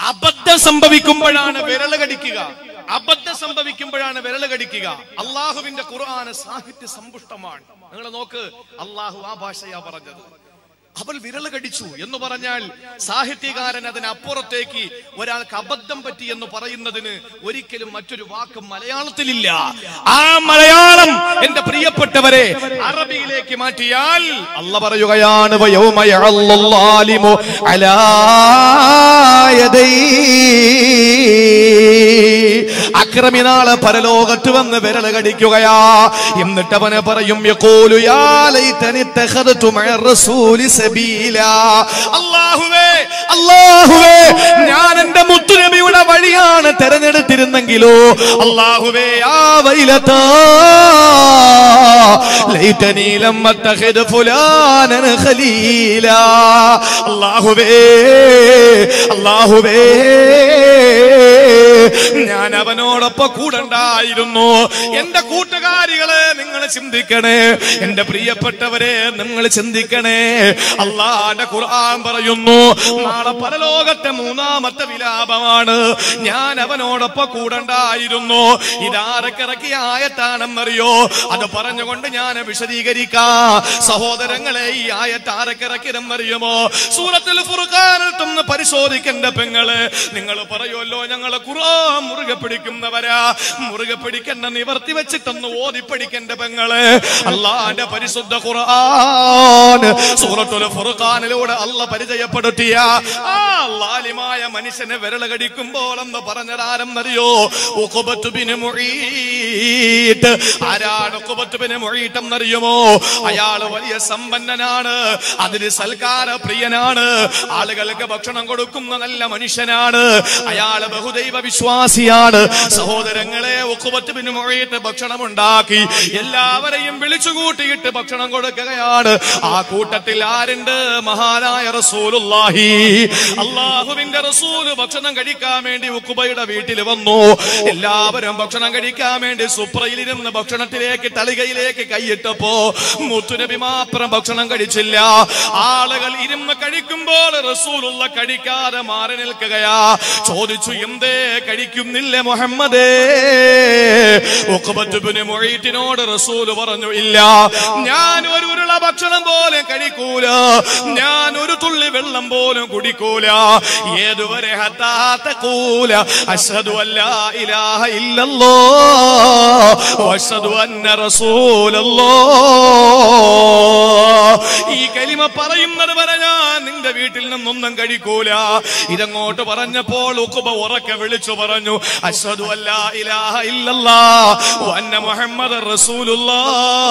അബദ്ധം സംഭവിക്കുമ്പോഴാണ് വിരൽ കടിക്കുക അബദ്ധം സംഭവിക്കുമ്പോഴാണ് വിരൽ കടിക്കുക അള്ളാഹുവിന്റെ ഖുർആന് സാഹിത്യ സമ്പുഷ്ടമാണ് നിങ്ങൾ നോക്ക് അള്ളാഹു ആ ഭാഷയാ പറഞ്ഞത് അവൾ വിരൽ കടിച്ചു എന്ന് പറഞ്ഞാൽ സാഹിത്യകാരൻ അതിനപ്പുറത്തേക്ക് ഒരാൾക്ക് അബദ്ധം പറ്റി എന്ന് പറയുന്നതിന് ഒരിക്കലും മറ്റൊരു വാക്കും മലയാളത്തിലില്ല ആ മലയാളം എന്റെ പ്രിയപ്പെട്ടവരെ അറബിയിലേക്ക് മാറ്റിയാൽ അല്ല പറയുകയാണ് വയൗമ യഅല്ലല്ലാലിമു അലാ യദൈ അക്രമി നാളെ പരലോകത്ത് വന്ന് വിരൽ കടിക്കുകയാ എന്നിട്ട് അവന് പറയും യഖൂലു യാ ലൈതനി ഇത്തഖദതു മഅ റസൂലി സബീലാ അല്ലാഹുവേ അല്ലാഹുവേ ഞാൻ എന്റെ മുത്തുനബിയുടെ വഴിയാണ് തെരഞ്ഞെടുത്തിരുന്നെങ്കിലോ അല്ലാഹുവേ ആ വൈലത്താ ലൈതനി ലം അത്തഖിദ് ഫുലാനൻ ഖലീലാ അല്ലാഹുവേ അല്ലാഹുവേ ഞാൻ അവനോടൊപ്പം കൂടണ്ടായിരുന്നു എന്റെ കൂട്ടുകാരികളെ നിങ്ങൾ ചിന്തിക്കണേ എന്റെ പ്രിയപ്പെട്ടവരെ നിങ്ങൾ ചിന്തിക്കണേ അള്ളാന്റെ ഖുർആൻ പറയുന്നു നാളെ പരലോകത്തെ മൂന്നാമത്തെ വിലാപമാണ് ഞാൻ അവനോടൊപ്പം കൂടണ്ടായിരുന്നു ഇതാരൊക്കെ ഇറക്കിയ ആയത്താണെന്നറിയോ അത് പറഞ്ഞുകൊണ്ട് ഞാൻ വിശദീകരിക്കാം സഹോദരങ്ങളെ ഈ ആയത്ത് ആരൊക്കെ ഇറക്കിയതെന്നറിയുമോ സൂറത്തിൽ ഫുർഖാനത്തൊന്ന് പരിശോധിക്കേണ്ട പെങ്ങള് നിങ്ങൾ പറയുമല്ലോ ഞങ്ങള് ഖുർആൻ മുറുകെ പിടിക്കുന്നവരാ മുറുകെ പിടിക്കേണ്ട നിവർത്തി വെച്ചിട്ടൊന്ന് ഓതി പഠിക്കേണ്ട പെങ്ങള് അള്ളാന്റെ പരിശുദ്ധ ഖുർആൻ സൂറത്തുൽ ഫുർഖാനിലൂടെ അല്ല പരിചയപ്പെടുത്തിയ ആ ലാലിമായ മനുഷ്യനെ വിരൽ കടിക്കുമ്പോൾ എന്ന് പറഞ്ഞതാരെന്നറിയോ ഉഖബത്ത് ബിൻ മുഈത്ത് ആരാണ് ഉഖബത്ത് ബിൻ മുഈത്ത് എന്നറിയുമോ അയാൾ വലിയ സമ്പന്നനാണ് അതിന് സൽക്കാര പ്രിയനാണ് ആളുകൾക്ക് ഭക്ഷണം കൊടുക്കുന്ന നല്ല മനുഷ്യനാണ് അയാൾ ബഹുദൈവ വിശ്വാസിയാണ് സഹോദരങ്ങളെ ഉഖബത്ത് ബിൻ മുഈത്ത് ഭക്ഷണം ഉണ്ടാക്കി എല്ലാവരെയും വിളിച്ചു കൂട്ടിയിട്ട് ഭക്ഷണം കൊടുക്കുകയാണ് ആ കൂട്ടത്തിൽ ആരുണ്ട് മഹാനായ റസൂലുള്ളാഹി അള്ളാഹുവിന്റെ റസൂല് ഭക്ഷണം കഴിക്കാൻ വേണ്ടി ഉക്കുബയുടെ വീട്ടിൽ വന്നു എല്ലാവരും ഭക്ഷണം കഴിക്കാൻ വേണ്ടി സുപ്രയിലിരുന്ന് ഭക്ഷണത്തിലേക്ക് തളികയിലേക്ക് കൈയിട്ടപ്പോ മുത്തുനബി മാത്രം ഭക്ഷണം കഴിച്ചില്ല ആളുകൾ ഇരുന്ന് കഴിക്കുമ്പോൾ റസൂലുള്ള കഴിക്കാതെ മാറി നിൽക്കുകയാ ചോദിച്ചു എന്തേ കഴിക്കുന്നില്ല മുഹമ്മദേ ഉഖബത്ത് ഇബ്നു മുഈത്തിനോട് റസൂല് പറഞ്ഞു ഇല്ല ഞാൻ ഒരു ഉരുള ഭക്ഷണം പോലും കഴിക്കൂല ഞാൻ ഒരു തുള്ളി വെള്ളം പോലും കുടിക്കൂല ഏതുവരെ ഹത്താ തഖൂല അഷ്ഹദു അല്ലാ ഇലാഹ ഇല്ലല്ലോ അഷ്ഹദു അന്ന റസൂലല്ലോ ഈ കലിമ പറയുന്നത് വരെ ഞാൻ നിന്റെ വീട്ടിൽ നിന്നൊന്നും കഴിക്കൂല ഇതങ്ങോട്ട് പറഞ്ഞപ്പോൾ ഉക്കുബ ഉറക്കെ വിളിച്ചു പറഞ്ഞു അഷ്ഹദു അല്ലാ ഇലാഹ ഇല്ലല്ലാ വന്ന മുഹമ്മദ് റസൂലുള്ളാ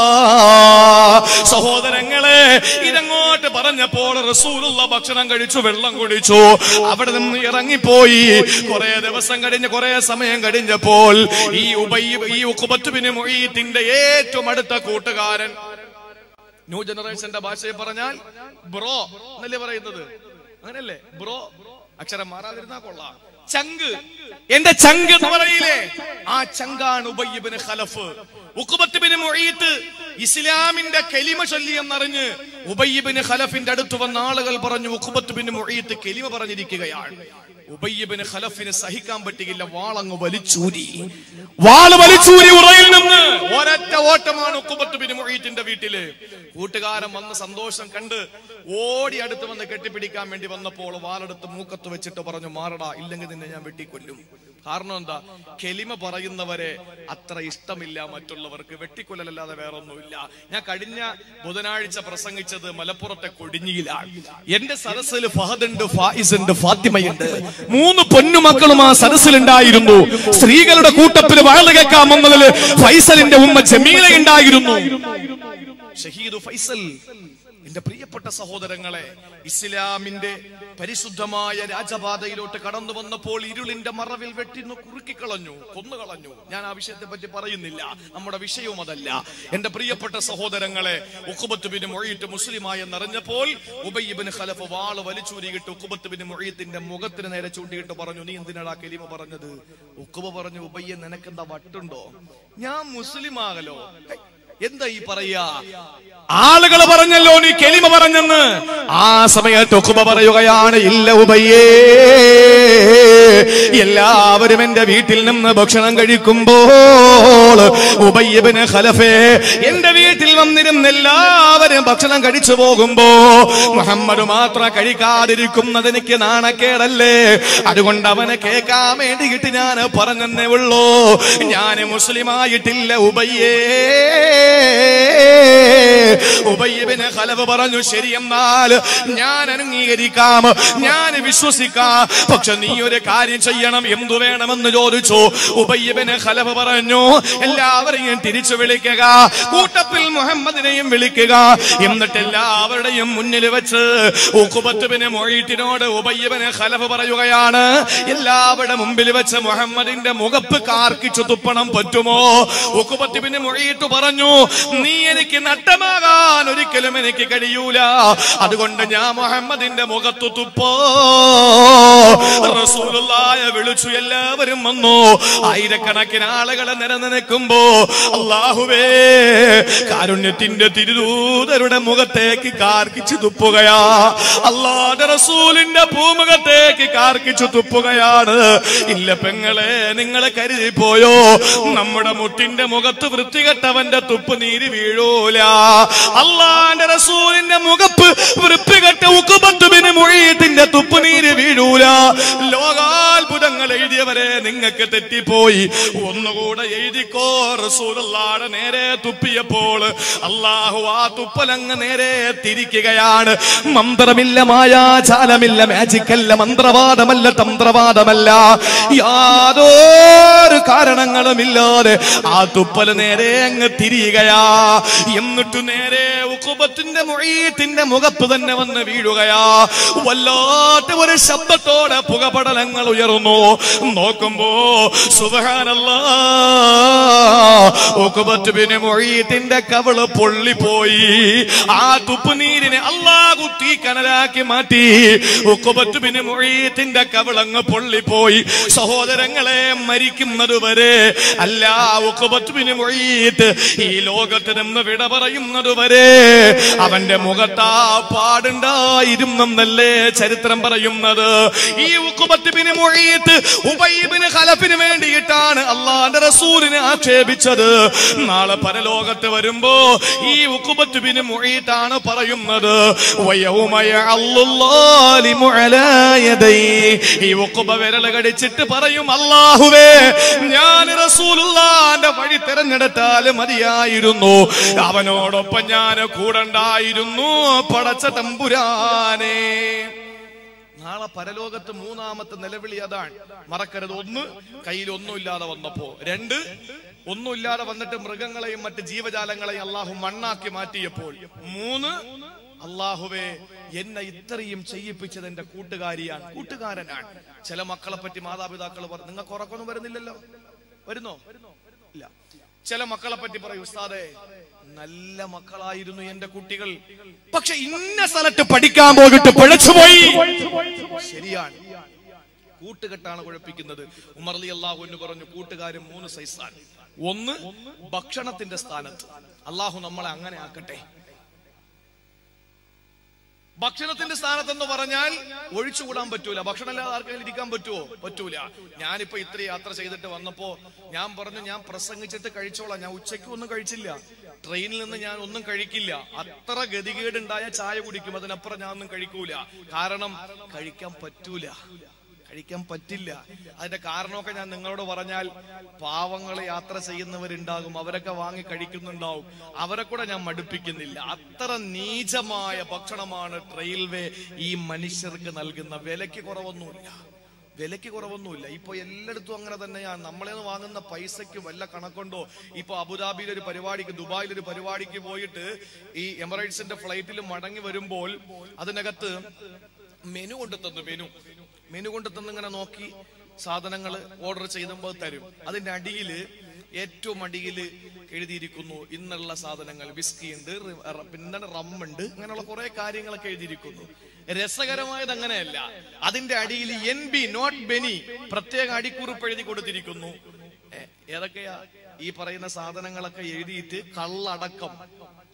സഹോദരങ്ങളെ ഇതങ്ങോട്ട് പറഞ്ഞപ്പോൾ റസൂലുള്ള ഭക്ഷണം കഴിച്ചു വെള്ളം കുടിച്ചു അവിടെ നിന്ന് ഇറങ്ങിപ്പോയി കുറെ ദിവസം കഴിഞ്ഞ് കുറെ സമയം കഴിഞ്ഞപ്പോൾ ഈ ഉബൈ ഈ ഉഖബത്തുബിന് മൊയ്യത്തിന്റെ ഏറ്റവും അടുത്ത കൂട്ടുകാരൻ ന്യൂ ജനറേഷന്റെ ഭാഷയിൽ പറഞ്ഞാൽ ബ്രോ എന്നല്ലേ പറയുന്നത് അങ്ങനല്ലേ ബ്രോ അക്ഷരം മാറാതിരുന്നാ കൊള്ളാം ചങ്ക് എന്റെ ചങ്ക് എന്ന് പറയില്ലേ ആ ചങ്കാണ് ഉബയ്യബിന് ഖലഫ് ഉഖബത്തുബിന് മുഈത്ത് ഇസ്ലാമിന്റെ കലിമ ചൊല്ലി എന്നറിഞ്ഞ് ഉബയ്യബിന് ഖലഫിന്റെ അടുത്ത് വന്ന ആളുകൾ പറഞ്ഞു ഉഖബത്തുബിന് മുഈത്ത് കലിമ പറഞ്ഞിരിക്കുകയാണ് ഉബയ്യബിന് ഖലഫിന് സഹിക്കാൻ പറ്റുകയില്ല വാളങ്ങ് വലിച്ചൂരി വാള് വലിച്ചൂരി ഉറയിൽ നിന്ന് ഒരൊറ്റ ഓട്ടമാണ് ഉക്കുബത്തുബിന് മുഹീത്തിന്റെ വീട്ടില് കൂട്ടുകാരൻ വന്ന് സന്തോഷം കണ്ട് ഓടി അടുത്ത് വന്ന് കെട്ടിപ്പിടിക്കാൻ വേണ്ടി വന്നപ്പോൾ വാളെടുത്ത് മൂക്കത്ത് വെച്ചിട്ട് പറഞ്ഞു മാറടാ ഇല്ലെങ്കിൽ നിന്നെ ഞാൻ വെട്ടിക്കൊല്ലും കാരണം എന്താ കെലിമ പറയുന്നവരെ അത്ര ഇഷ്ടമില്ല മറ്റുള്ളവർക്ക് വെട്ടിക്കൊല്ലലല്ലാതെ വേറൊന്നുമില്ല ഞാൻ കഴിഞ്ഞ ബുധനാഴ്ച പ്രസംഗിച്ചത് മലപ്പുറത്തെ കൊടിഞ്ഞിയിലാണ് എന്റെ സദസ്സിൽ ഫഹദുണ്ട് ഫായിസ് ഉണ്ട് ഫാത്തിമയുണ്ട് മൂന്ന് പൊന്നുമക്കളും ആ സദസ്സിലുണ്ടായിരുന്നു സ്ത്രീകളുടെ കൂട്ടത്തിൽ വാഴ കേൾക്കാൻ വന്നതിൽ ഫൈസലിന്റെ ഉമ്മ ജമീല ഉണ്ടായിരുന്നു ഷഹീദ് ഫൈസൽ എന്റെ പ്രിയപ്പെട്ട സഹോദരങ്ങളെ ഇസ്ലാമിന്റെ പരിശുദ്ധമായ രാജപാതയിലോട്ട് കടന്നു വന്നപ്പോൾ ഇരുളിന്റെ മറവിൽ വെട്ടിന്ന് കുറുക്കിക്കളഞ്ഞു കൊന്നുകളഞ്ഞു ഞാൻ ആ വിഷയത്തെ പറ്റി പറയുന്നില്ല നമ്മുടെ വിഷയവും അതല്ല എന്റെ പ്രിയപ്പെട്ട സഹോദരങ്ങളെ ഉഖബത്ത് ബിൻ മൊഴീറ്റ് മുസ്ലിമായി എന്നറിഞ്ഞപ്പോൾ ഉബയ്യബിന് ഖലഫ് വാള് വലിച്ചൂരിയിട്ട് ഉഖബത്ത് ബിൻ മൊഴീത്തിന്റെ മുഖത്തിന് നേരെ ചൂണ്ടിയിട്ട് പറഞ്ഞു നീ എന്തിനാടാ കലിമ പറഞ്ഞത് ഉഖബ പറഞ്ഞു ഉബയ്യ നിനക്കെന്താ വട്ടുണ്ടോ ഞാൻ മുസ്ലിം ആകലോ ഹൈ, എന്താ ഈ പറയാ ആളുകൾ പറഞ്ഞല്ലോ നീ കെലിമ പറഞ്ഞെന്ന് ആ സമയത്ത് ഉഖബ പറയുകയാണ് ഇല്ല ഉബയ്യേ എല്ലാവരും എന്റെ വീട്ടിൽ നിന്ന് ഭക്ഷണം കഴിക്കുമ്പോൾ ഉബയ്യബിന് ഖലഫേ എന്റെ വീട്ടിൽ വന്നിരുന്ന എല്ലാവരും ഭക്ഷണം കഴിച്ചു പോകുമ്പോ മുഹമ്മദ് മാത്രം കഴിക്കാതിരിക്കുന്നത് എനിക്ക് നാണക്കേടല്ലേ അതുകൊണ്ട് അവനെ കേൾക്കാൻ വേണ്ടിയിട്ട് ഞാൻ പറഞ്ഞെന്നേ ഉള്ളൂ ഞാൻ മുസ്ലിമായിട്ടില്ല ഉബയ്യേ ഉബയ്യബിന് ഖലഫ് പറഞ്ഞു ശരി എന്നാൽ ഞാൻ അംഗീകരിക്കാം ഞാൻ വിശ്വസിക്കാം പക്ഷെ നീ ഒരു കാര്യം ചെയ്യണം എന്തു വേണമെന്ന് ചോദിച്ചു ഉബയ്യബിന് ഖലഫ് പറഞ്ഞു എല്ലാവരെയും തിരിച്ചു വിളിക്കുക കൂട്ടത്തിൽ മുഹമ്മദിനെയും വിളിക്കുക എന്നിട്ട് എല്ലാവരുടെയും മുന്നിൽ വെച്ച് ഉക്കുബത്തുബിന് മൊഴീട്ടിനോട് ഉബയ്യബിന് ഖലഫ് പറയുകയാണ് എല്ലാവരുടെ മുമ്പിൽ വെച്ച് മുഹമ്മദിന്റെ മുഖപ്പ് കാർക്കിച്ചു തുപ്പണം പറ്റുമോ ഉക്കുബത്തുബിന് മൊഴീട്ട് പറഞ്ഞു നീ എനിക്ക് നട്ടമാകാൻ ഒരിക്കലും എനിക്ക് കഴിയൂല അതുകൊണ്ട് ഞാൻ മുഹമ്മദിന്റെ മുഖത്തു തുപ്പോ റസൂലുള്ളായ വിളിച്ചു എല്ലാവരും വന്നു ആയിരക്കണക്കിന് ആളുകളെ നിരനിൽക്കുമ്പോ അള്ളാഹുവേ കാരുണ്യത്തിന്റെ തിരുദൂതരുടെ മുഖത്തേക്ക് കാർക്കിച്ചു തുപ്പുകയാ അള്ളാന്റെ റസൂലിന്റെ പൂമുഖത്തേക്ക് കാർക്കിച്ചു തുപ്പുകയാണ് ഇല്ല പെങ്ങളെ നിങ്ങളെ കരുതി പോയോ നമ്മുടെ മുട്ടിന്റെ മുഖത്ത് വൃത്തികെട്ടവന്റെ തുപ്പ് നീര് വീഴൂല അള്ളാന്റെ റസൂലിന്റെ മുഖപ്പ് വൃത്തികെട്ട ഉക്കുപത്തുബിന് മൊഴിയത്തിന്റെ തുപ്പ് നീര് വീഴൂല ലോകാത്ഭുതങ്ങൾ എഴുതിയവരെ നിങ്ങൾക്ക് തെറ്റിപ്പോയി ഒന്നുകൂടെ എഴുതിക്കോ റസൂലുള്ളാടെ നേരെ തുപ്പിയപ്പോൾ അള്ളാഹു ആ തുപ്പലങ്ങ് നേരെ തിരിക്കുകയാണ് മന്ത്രമില്ല മായാജാലമില്ല മാജിക്കല്ല മന്ത്രവാദമല്ല തന്ത്രവാദമല്ല യാതൊരു കാരണങ്ങളുമില്ലാതെ ആ തുപ്പല് നേരെ അങ്ങ് തിരിയുകയാ എന്നിട്ട് നേരെ ഉക്കുബത്തിന്റെ മൊഴീത്തിന്റെ മുഖത്ത് തന്നെ വന്ന് വീഴുകയാ വല്ലാത്ത ഒരു ശബ്ദത്തോടെ പുകപടലങ്ങൾ ഉയർന്നു നോക്കുമ്പോ സുബഹാനല്ലാ ഉക്കുബത്തുബിന് മൊഴീത്തിന്റെ കവള് പൊള്ളിപ്പോയി ആ തുപ്പുനീരിനെ അള്ളാഹു തീ കനലാക്കി മാറ്റി ഉക്കുബത്തുബിന് മൊഴീത്തിന്റെ കവളങ്ങ് പൊള്ളിപ്പോയി സഹോദരങ്ങളെ മരിക്കുന്നത് വരെ അല്ല ഉക്കുബത്തുബിന് മൊഴീത്ത് ഈ ലോകത്ത് നിന്ന് വിട പറയുന്നത് വരെ അവന്റെ മുഖത്താ പാടുണ്ടായിരുന്നെന്നല്ലേ ചരിത്രം പറയുന്നത് ഈ ഉക്കുബത്തുബിന് മൊഴീത്ത് ഉബൈബിന് ഖലഫിന് വേണ്ടിയിട്ടാണ് അള്ളാന്റെ റസൂലിനെ ആക്ഷേപിച്ചത് നാളെ പരലോകത്ത് വരുമ്പോ ഈ ഉക്കുബത്തുബിന് മൊഴീത്താണ് പറയുന്നത് വയൗമയ അല്ലുല്ലാലിമു അലാ യദൈ. ഈ ഉക്കുബ വിരൽ കടിച്ചിട്ട് പറയും അള്ളാഹുവേ ഞാൻ റസൂലുള്ളാന്റെ വഴി തെരഞ്ഞെടുത്താൽ മതിയായിരുന്നു അവനോടൊപ്പം ഞാൻ കൂടണ്ടായിരുന്നു പടച്ച തമ്പുരാനെ നാളെ പരലോകത്ത് മൂന്നാമത്തെ നിലവിളി അതാണ് മറക്കരുത് ഒന്ന് കയ്യിൽ ഒന്നുമില്ലാതെ വന്നപ്പോ രണ്ട് ഒന്നുമില്ലാതെ വന്നിട്ട് മൃഗങ്ങളെയും മറ്റ് ജീവജാലങ്ങളെയും അള്ളാഹു മണ്ണാക്കി മാറ്റിയപ്പോൾ മൂന്ന് അള്ളാഹുവെ എന്നെ ഇത്രയും ചെയ്യിപ്പിച്ചത് എന്റെ കൂട്ടുകാരിയാണ് കൂട്ടുകാരനാണ് ചില മക്കളെ പറ്റി മാതാപിതാക്കൾ പറഞ്ഞു നിങ്ങൾക്ക് ഉറക്കൊന്നും വരുന്നില്ലല്ലോ വരുന്നോ ഇല്ല ചില മക്കളെ പറ്റി പറയും ഉസ്താദെ നല്ല മക്കളായിരുന്നു എന്റെ കുട്ടികൾ പക്ഷെ ഇന്ന സ്ഥലത്ത് പഠിക്കാൻ പോയിട്ട് പിഴച്ചുപോയി ശരിയാണ് കൂട്ടുകെട്ടാണ് കുഴപ്പിക്കുന്നത് ഉമർലി അള്ളാഹു എന്ന് പറഞ്ഞു കൂട്ടുകാരും മൂന്ന് സൈസാണ് ഒന്ന് ഭക്ഷണത്തിന്റെ സ്ഥാനത്ത് അള്ളാഹു നമ്മളെ അങ്ങനെ ആക്കട്ടെ ഭക്ഷണത്തിന്റെ സ്ഥാനത്തെന്ന് പറഞ്ഞാൽ ഒഴിച്ചുകൂടാൻ പറ്റൂല ഭക്ഷണം ഇല്ലാതെ ആർക്കെങ്കിലും ഇരിക്കാൻ പറ്റുമോ പറ്റൂല ഞാനിപ്പോ ഇത്ര യാത്ര ചെയ്തിട്ട് വന്നപ്പോ ഞാൻ പറഞ്ഞു ഞാൻ പ്രസംഗിച്ചിട്ട് കഴിച്ചോളാം ഞാൻ ഉച്ചയ്ക്ക് ഒന്നും കഴിച്ചില്ല ട്രെയിനിൽ നിന്ന് ഞാൻ ഒന്നും കഴിക്കില്ല അത്ര ഗതികേടുണ്ടായ ചായ കുടിക്കും അതിനപ്പുറം ഞാൻ ഒന്നും കഴിക്കൂല കാരണം കഴിക്കാൻ പറ്റൂല കഴിക്കാൻ പറ്റില്ല അതിന്റെ കാരണമൊക്കെ ഞാൻ നിങ്ങളോട് പറഞ്ഞാൽ പാവങ്ങൾ യാത്ര ചെയ്യുന്നവരുണ്ടാകും അവരൊക്കെ വാങ്ങി കഴിക്കുന്നുണ്ടാവും അവരെ കൂടെ ഞാൻ മടുപ്പിക്കുന്നില്ല അത്ര നീചമായ ഭക്ഷണമാണ് റെയിൽവേ ഈ മനുഷ്യർക്ക് നൽകുന്ന വിലയ്ക്ക് കുറവൊന്നുമില്ല വിലയ്ക്ക് കുറവൊന്നുമില്ല ഇപ്പൊ എല്ലായിടത്തും അങ്ങനെ തന്നെയാണ് നമ്മളെ നിന്ന് വാങ്ങുന്ന പൈസയ്ക്ക് വല്ല കണക്കുണ്ടോ ഇപ്പൊ അബുദാബിയിൽ ഒരു പരിപാടിക്ക് ദുബായിൽ ഒരു പരിപാടിക്ക് പോയിട്ട് ഈ എമിറേറ്റ്സിന്റെ ഫ്ലൈറ്റിൽ മടങ്ങി വരുമ്പോൾ അതിനകത്ത് മെനു കൊണ്ട് തന്നു മെനു മെനു കൊണ്ട് തന്ന് ഇങ്ങനെ നോക്കി സാധനങ്ങൾ ഓർഡർ ചെയ്യുമ്പോൾ തരും അതിന്റെ അടിയില് ഏറ്റവും അടിയിൽ എഴുതിയിരിക്കുന്നു ഇന്നുള്ള സാധനങ്ങൾ വിസ്കി ഉണ്ട് റി- റ- പിന്നെ റമ്മുണ്ട് അങ്ങനെയുള്ള കുറെ കാര്യങ്ങളൊക്കെ എഴുതിയിരിക്കുന്നു രസകരമായത് അങ്ങനെയല്ല അതിന്റെ അടിയിൽ എൻ ബി നോട്ട് ബെനി പ്രത്യേക അടിക്കുറിപ്പ് എഴുതി കൊടുത്തിരിക്കുന്നു ഏ, ഏതൊക്കെയാ ഈ പറയുന്ന സാധനങ്ങളൊക്കെ എഴുതിയിട്ട് കള്ളടക്കം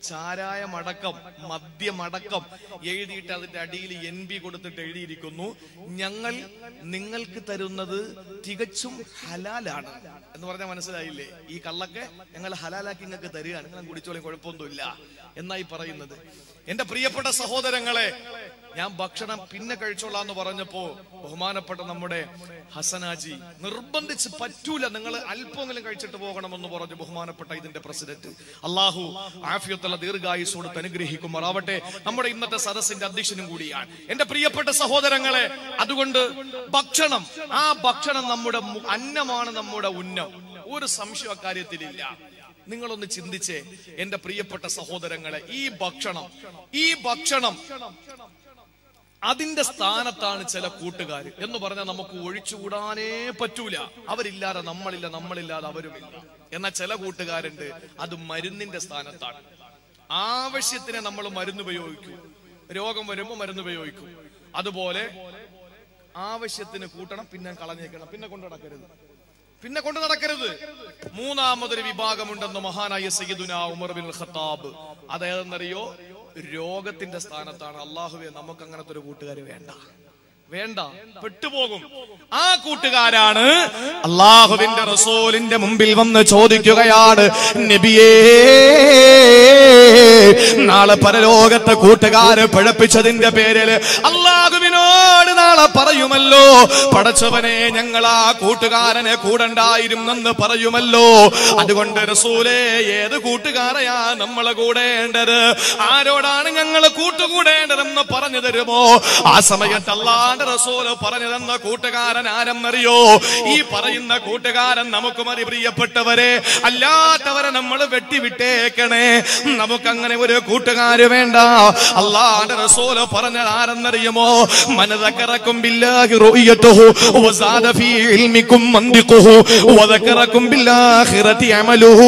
ചാരായമടക്കം മദ്യമടക്കം എഴുതിയിട്ട് അതിന്റെ അടിയിൽ എൻ ബി കൊടുത്തിട്ട് എഴുതിയിരിക്കുന്നു ഞങ്ങൾ നിങ്ങൾക്ക് തരുന്നത് തികച്ചും ഹലാലാണ് എന്ന് പറഞ്ഞാൽ മനസ്സിലായില്ലേ ഈ കള്ളൊക്കെ ഞങ്ങൾ ഹലാലാക്കി നിങ്ങൾക്ക് തരികയാണ് നിങ്ങൾ കുടിച്ചോളി കുഴപ്പമൊന്നുമില്ല എന്നായി പറയുന്നത് എന്റെ പ്രിയപ്പെട്ട സഹോദരങ്ങളെ ഞാൻ ഭക്ഷണം പിന്നെ കഴിച്ചോളാന്ന് പറഞ്ഞപ്പോ ബഹുമാനപ്പെട്ട നമ്മുടെ ഹസനാജി നിർബന്ധിച്ച് പറ്റൂല നിങ്ങൾ അല്പമെങ്കിലും കഴിച്ചിട്ട് പോകണമെന്ന് പറഞ്ഞു ബഹുമാനപ്പെട്ട ഇതിന്റെ പ്രസിഡന്റ് അള്ളാഹു ആഫിയത്തുള്ള ദീർഘായുസോട് അനുഗ്രഹിക്കുമാറാവട്ടെ നമ്മുടെ ഇന്നത്തെ സദസ്സിന്റെ അധ്യക്ഷനും കൂടിയാണ് എന്റെ പ്രിയപ്പെട്ട സഹോദരങ്ങളെ അതുകൊണ്ട് ഭക്ഷണം ആ ഭക്ഷണം നമ്മുടെ മു- അന്നമാണ് നമ്മുടെ ഉന്നം ഒരു സംശയം അക്കാര്യത്തിലില്ല നിങ്ങളൊന്ന് ചിന്തിച്ചേ എന്റെ പ്രിയപ്പെട്ട സഹോദരങ്ങളെ ഈ ഭക്ഷണം ഈ ഭക്ഷണം അതിന്റെ സ്ഥാനത്താണ് ചില കൂട്ടുകാർ എന്ന് പറഞ്ഞാൽ നമുക്ക് ഒഴിച്ചുകൂടാനേ പറ്റൂല അവരില്ലാതെ നമ്മളില്ല നമ്മളില്ലാതെ അവരുമില്ല എന്നാൽ ചില കൂട്ടുകാരുണ്ട് അത് മരുന്നിന്റെ സ്ഥാനത്താണ് ആവശ്യത്തിന് നമ്മൾ മരുന്ന് ഉപയോഗിക്കും രോഗം വരുമ്പോൾ മരുന്ന് ഉപയോഗിക്കും അതുപോലെ ആവശ്യത്തിന് കൂട്ടണം പിന്നെ കളഞ്ഞേക്കണം പിന്നെ കൊണ്ടു നടക്കരുത് പിന്നെ കൊണ്ടു നടക്കരുത് മൂന്നാമതൊരു വിഭാഗമുണ്ടെന്ന് മഹാനായ സയ്യിദുന ഉമർ ബിൻ ഖത്താബ് അതേതെന്നറിയോ രോഗത്തിന്റെ സ്ഥാനത്താണ് അള്ളാഹുവെ നമുക്ക് അങ്ങനത്തെ ഒരു കൂട്ടുകാർ വേണ്ട വേണ്ട പെട്ടുപോകും ആ കൂട്ടുകാരാണ് അള്ളാഹുവിന്റെ റസൂലിന്റെ മുമ്പിൽ വന്ന് ചോദിക്കുകയാണ് നബിയേ നാളെ പരലോകത്തെ കൂട്ടുകാര് പിഴപ്പിച്ചതിന്റെ പേരില് അള്ളാഹുവിനോട് നാളെ പറയുമല്ലോ പടച്ചവനെ ഞങ്ങൾ ആ കൂട്ടുകാരനെ കൂടണ്ടായിരുന്നെന്ന് പറയുമല്ലോ അതുകൊണ്ട് റസൂലേ ഏത് കൂട്ടുകാരെയാ നമ്മളെ കൂടേണ്ടത് ആരോടാണ് ഞങ്ങൾ കൂട്ടുകൂടേണ്ടതെന്ന് പറഞ്ഞു തരുമോ ആ സമയത്ത് അള്ളാന്റെ റസൂല് പറഞ്ഞു തന്ന കൂട്ടുകാരൻ ആരെന്നറിയോ ഈ പറയുന്ന കൂട്ടുകാരൻ നമുക്ക് മതി പ്രിയപ്പെട്ടവരെ അല്ലാത്തവരെ നമ്മൾ വെട്ടിവിട്ടേക്കണേ നമുക്ക് അങ്ങനെ ഒരു കൂട്ടുകാര് വേണ്ട അള്ളാന്റെ റസൂല് പറഞ്ഞത് ആരെന്നറിയുമോ മനതക്കറക്കും ബില്ലാഹി റുയത്തുഹു വസാദ ഫീ ഇൽമിക്കും മന്തിഖുഹു വദക്കറക്കും ബില്ലാഹിറതി അമലുഹു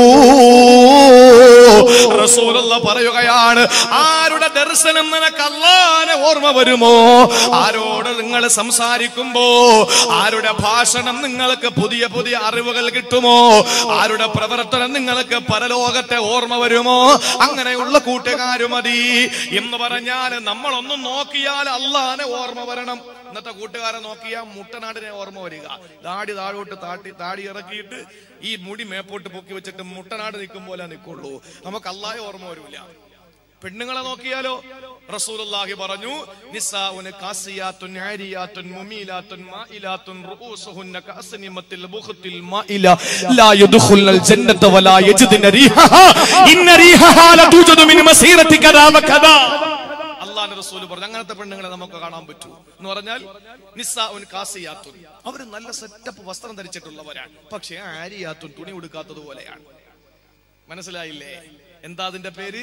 റസൂലുള്ള പറയുകയാണ് ആരുടെ ദർശനം നിനക്ക് അള്ളാനെ ഓർമ്മ വരുമോ ആരോട് നിങ്ങൾ സംസാരിക്കുമ്പോ ആരുടെ ഭാഷണം നിങ്ങൾക്ക് പുതിയ പുതിയ അറിവുകൾ കിട്ടുമോ ആരുടെ പ്രവർത്തനം നിങ്ങൾക്ക് പരലോകത്തെ ഓർമ്മ വരുമോ അങ്ങനെയുള്ള കൂട്ടുകാര് മതി എന്ന് പറഞ്ഞാൽ നമ്മളൊന്നും നോക്കിയാൽ അള്ളാനെ ഓർമ്മ വരണം ഇന്നത്തെ കൂട്ടുകാരെ നോക്കിയാൽ മുട്ടനാടിനെ ഓർമ്മ വരിക താടി താഴോട്ട് താട്ടി താടി ഇറക്കിയിട്ട് ഈ മുടി മേപ്പോട്ട് പൊക്കി വെച്ചിട്ട് മുട്ടനാട് നിൽക്കും പോലെ നിൽക്കുള്ളൂ നമുക്ക് അള്ളാഹെ ഓർമ്മ വരൂല പെണ്ണുങ്ങളെ നോക്കിയാലോ റസൂലുള്ളാഹി പറഞ്ഞു നിസാഉന കാസിയാത്തുൻ ആരിയാത്തുൻ മുമീലാത്തുൻ മായിലാത്തുൻ റൂസുഹുന്ന കഅസ്നിമത്തിൽ ബുഖത്തിൽ മായില ലാ യദ്ഖുൽനൽ ജന്നത വലാ യജിദ്ന റീഹഹാ ഇന്ന റീഹഹാ ലതൂജദു മിൻ മസീറതി കദാ വകദാ അള്ളാന്റെ റസൂല് പറഞ്ഞു അങ്ങനത്തെ പെണ്ണുങ്ങളെ നമുക്ക് കാണാൻ പറ്റൂ എന്ന് പറഞ്ഞാൽ നിസ്സാഉൻ കാസിയാത്തുൻ അവർ നല്ല സെറ്റപ്പ് വസ്ത്രം ധരിച്ചിട്ടുള്ളവരാണ് പക്ഷേ ആരിയാത്തുൻ തുണി ഉടുക്കാത്തത് പോലെയാണ് മനസ്സിലായില്ലേ എന്താ അതിന്റെ പേര്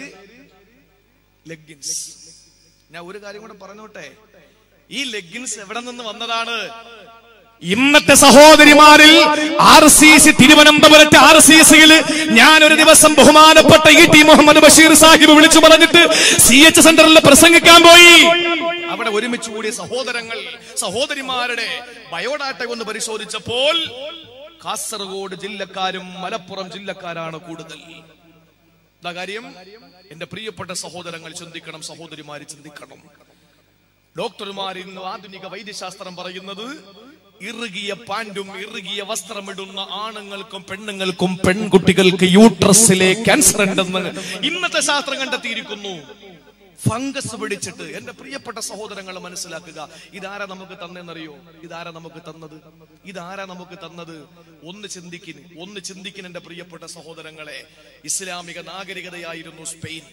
ലെഗിൻസ് ഞാൻ ഒരു കാര്യം കൂടെ പറഞ്ഞോട്ടെ ഈ ലെഗിൻസ് എവിടെ നിന്ന് വന്നതാണ് ഇന്നത്തെ സഹോദരിമാരിൽ ആർ സി സി തിരുവനന്തപുരത്തെ ആർ സി സിയിൽ ഞാൻ ഒരു ദിവസം ബഹുമാനപ്പെട്ട ഇ ടി മുഹമ്മദ് ബഷീർ സാഹിബ് വിളിച്ചു പറഞ്ഞിട്ട് സി എച്ച് സെന്ററിൽ പ്രസംഗിക്കാൻ പോയി അവിടെ ഒരുമിച്ച് കൂടിയ സഹോദരങ്ങൾ സഹോദരിമാരുടെ ബയോഡാറ്റ ഒന്ന് പരിശോധിച്ചപ്പോൾ കാസർഗോഡ് ജില്ലക്കാരും മലപ്പുറം ജില്ലക്കാരാണ് കൂടുതൽ എന്താ കാര്യം എന്റെ പ്രിയപ്പെട്ട സഹോദരങ്ങൾ ചിന്തിക്കണം സഹോദരിമാര് ചിന്തിക്കണം ഡോക്ടർമാർ ഇന്ന് ആധുനിക വൈദ്യശാസ്ത്രം പറയുന്നത് ഇറുകിയ പാൻറ്റും ഇറുകിയ വസ്ത്രമിടുന്ന ആണുങ്ങൾക്കും പെണ്ണുങ്ങൾക്കും പെൺകുട്ടികൾക്ക് യൂട്രസിലെ ക്യാൻസർ ഉണ്ടെന്ന് ഇന്നത്തെ ശാസ്ത്രം കണ്ടെത്തിയിരിക്കുന്നു ഫംഗസ് പിടിച്ചിട്ട് എന്റെ പ്രിയപ്പെട്ട സഹോദരങ്ങൾ മനസ്സിലാക്കുക ഇതാരാ നമുക്ക് തന്നെന്നറിയോ ഇതാരാ നമുക്ക് തന്നത് ഇതാരാ നമുക്ക് തന്നത് ഒന്ന് ചിന്തിക്കിന് ഒന്ന് ചിന്തിക്കിന് എന്റെ പ്രിയപ്പെട്ട സഹോദരങ്ങളെ ഇസ്ലാമിക നാഗരികതയായിരുന്നു സ്പെയിൻ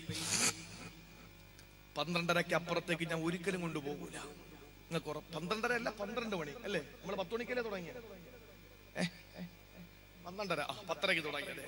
പന്ത്രണ്ടരയ്ക്ക് അപ്പുറത്തേക്ക് ഞാൻ ഒരിക്കലും കൊണ്ടുപോകൂല നിങ്ങൾക്ക് ഉറപ്പ് പന്ത്രണ്ടര അല്ല പന്ത്രണ്ട് മണി അല്ലേ നമ്മൾ പത്ത് മണിക്കല്ലേ തുടങ്ങിയത് ഏ? ഏ? പന്ത്രണ്ടര ആ പത്തരയ്ക്ക് തുടങ്ങിയത്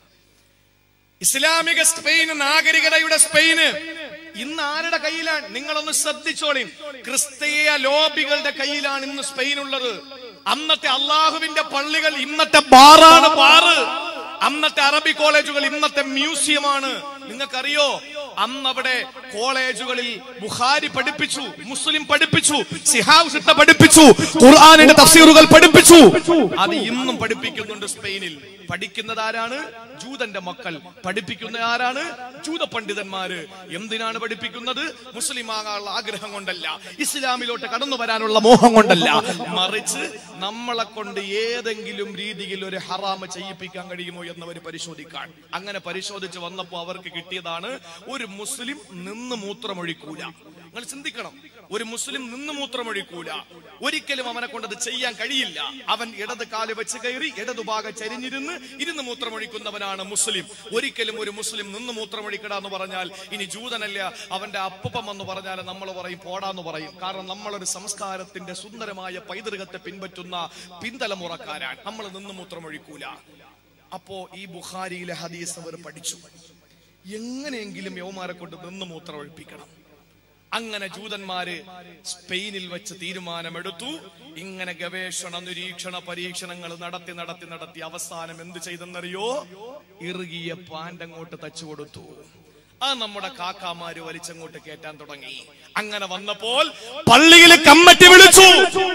ഇസ്ലാമിക സ്പെയിൻ നാഗരികതയുടെ സ്പെയിന് ഇന്ന് ആരുടെ കയ്യിലാണ് നിങ്ങളൊന്ന് ശ്രദ്ധിച്ചോളി ക്രിസ്തീയ ലോബികളുടെ കയ്യിലാണ് ഇന്ന് സ്പെയിൻ ഉള്ളത് അന്നത്തെ അള്ളാഹുവിന്റെ പള്ളികൾ ഇന്നത്തെ ബാറാണ് ബാറ് അന്നത്തെ അറബി കോളേജുകൾ ഇന്നത്തെ മ്യൂസിയമാണ് നിങ്ങൾക്കറിയോ അന്നവിടെ കോളേജുകളിൽ ബുഖാരി പഠിപ്പിച്ചു മുസ്ലിം പഠിപ്പിച്ചു സിഹാബ് സിത്ത പഠിപ്പിച്ചു ഖുർആാനിന്റെ തഫ്സീറുകൾ പഠിപ്പിച്ചു അത് ഇന്നും പഠിപ്പിക്കുന്നുണ്ട് സ്പെയിനിൽ പഠിക്കുന്നത് ആരാണ് ജൂതന്റെ മക്കൾ പഠിപ്പിക്കുന്ന ആരാണ് ജൂത പണ്ഡിതന്മാര് എന്തിനാണ് പഠിപ്പിക്കുന്നത് മുസ്ലിം ആകാനുള്ള ആഗ്രഹം കൊണ്ടല്ല ഇസ്ലാമിലോട്ട് കടന്നു വരാനുള്ള മോഹം കൊണ്ടല്ല മറിച്ച് നമ്മളെ കൊണ്ട് ഏതെങ്കിലും രീതിയിൽ ഒരു ഹറാമ് ചെയ്യിപ്പിക്കാൻ കഴിയുമോ എന്നവർ പരിശോധിക്കാൻ അങ്ങനെ പരിശോധിച്ച് വന്നപ്പോ അവർക്ക് കിട്ടിയതാണ് ഒരു മുസ്ലിം നിന്ന് മൂത്രമൊഴിക്കൂല നിങ്ങൾ ചിന്തിക്കണം ഒരു മുസ്ലിം നിന്ന് മൂത്രമൊഴിക്കൂല ഒരിക്കലും അവനെ കൊണ്ടത് ചെയ്യാൻ കഴിയില്ല അവൻ ഇടത് കാല് വെച്ച് കയറി ഇടതുഭാഗം ചരിഞ്ഞിരുന്ന് ഇരുന്ന് മൂത്രമൊഴിക്കുന്നവനാണ് മുസ്ലിം ഒരിക്കലും ഒരു മുസ്ലിം നിന്ന് മൂത്രമൊഴിക്കട എന്ന് പറഞ്ഞാൽ ഇനി ജൂതനല്ല അവന്റെ അപ്പുപ്പം എന്ന് പറഞ്ഞാൽ നമ്മൾ പറയും പോടാന്ന് പറയും കാരണം നമ്മളൊരു സംസ്കാരത്തിന്റെ സുന്ദരമായ പൈതൃകത്തെ പിൻപറ്റുന്ന പിന്തലമുറക്കാരാണ് നമ്മൾ നിന്ന് മൂത്രമൊഴിക്കൂല അപ്പോ ഈ ബുഖാരിയിലെ ഹദീസ് അവർ പഠിച്ചു എങ്ങനെയെങ്കിലും യൗമാരെ കൊണ്ട് നിന്ന് മൂത്രമൊഴിപ്പിക്കണം അങ്ങനെ ജൂതന്മാര് സ്പെയിനിൽ വെച്ച് തീരുമാനമെടുത്തു ഇങ്ങനെ ഗവേഷണ നിരീക്ഷണ പരീക്ഷണങ്ങൾ നടത്തി നടത്തി നടത്തി അവസാനം എന്ത് ചെയ്തെന്നറിയോ ഇറുകിയ പാൻറ് അങ്ങോട്ട് തച്ചു കൊടുത്തു ആ നമ്മുടെ കാക്കാമാര് വലിച്ചങ്ങോട്ട് കേറ്റാൻ തുടങ്ങി അങ്ങനെ വന്നപ്പോൾ പള്ളിയിൽ കമ്മറ്റി വിളിച്ചു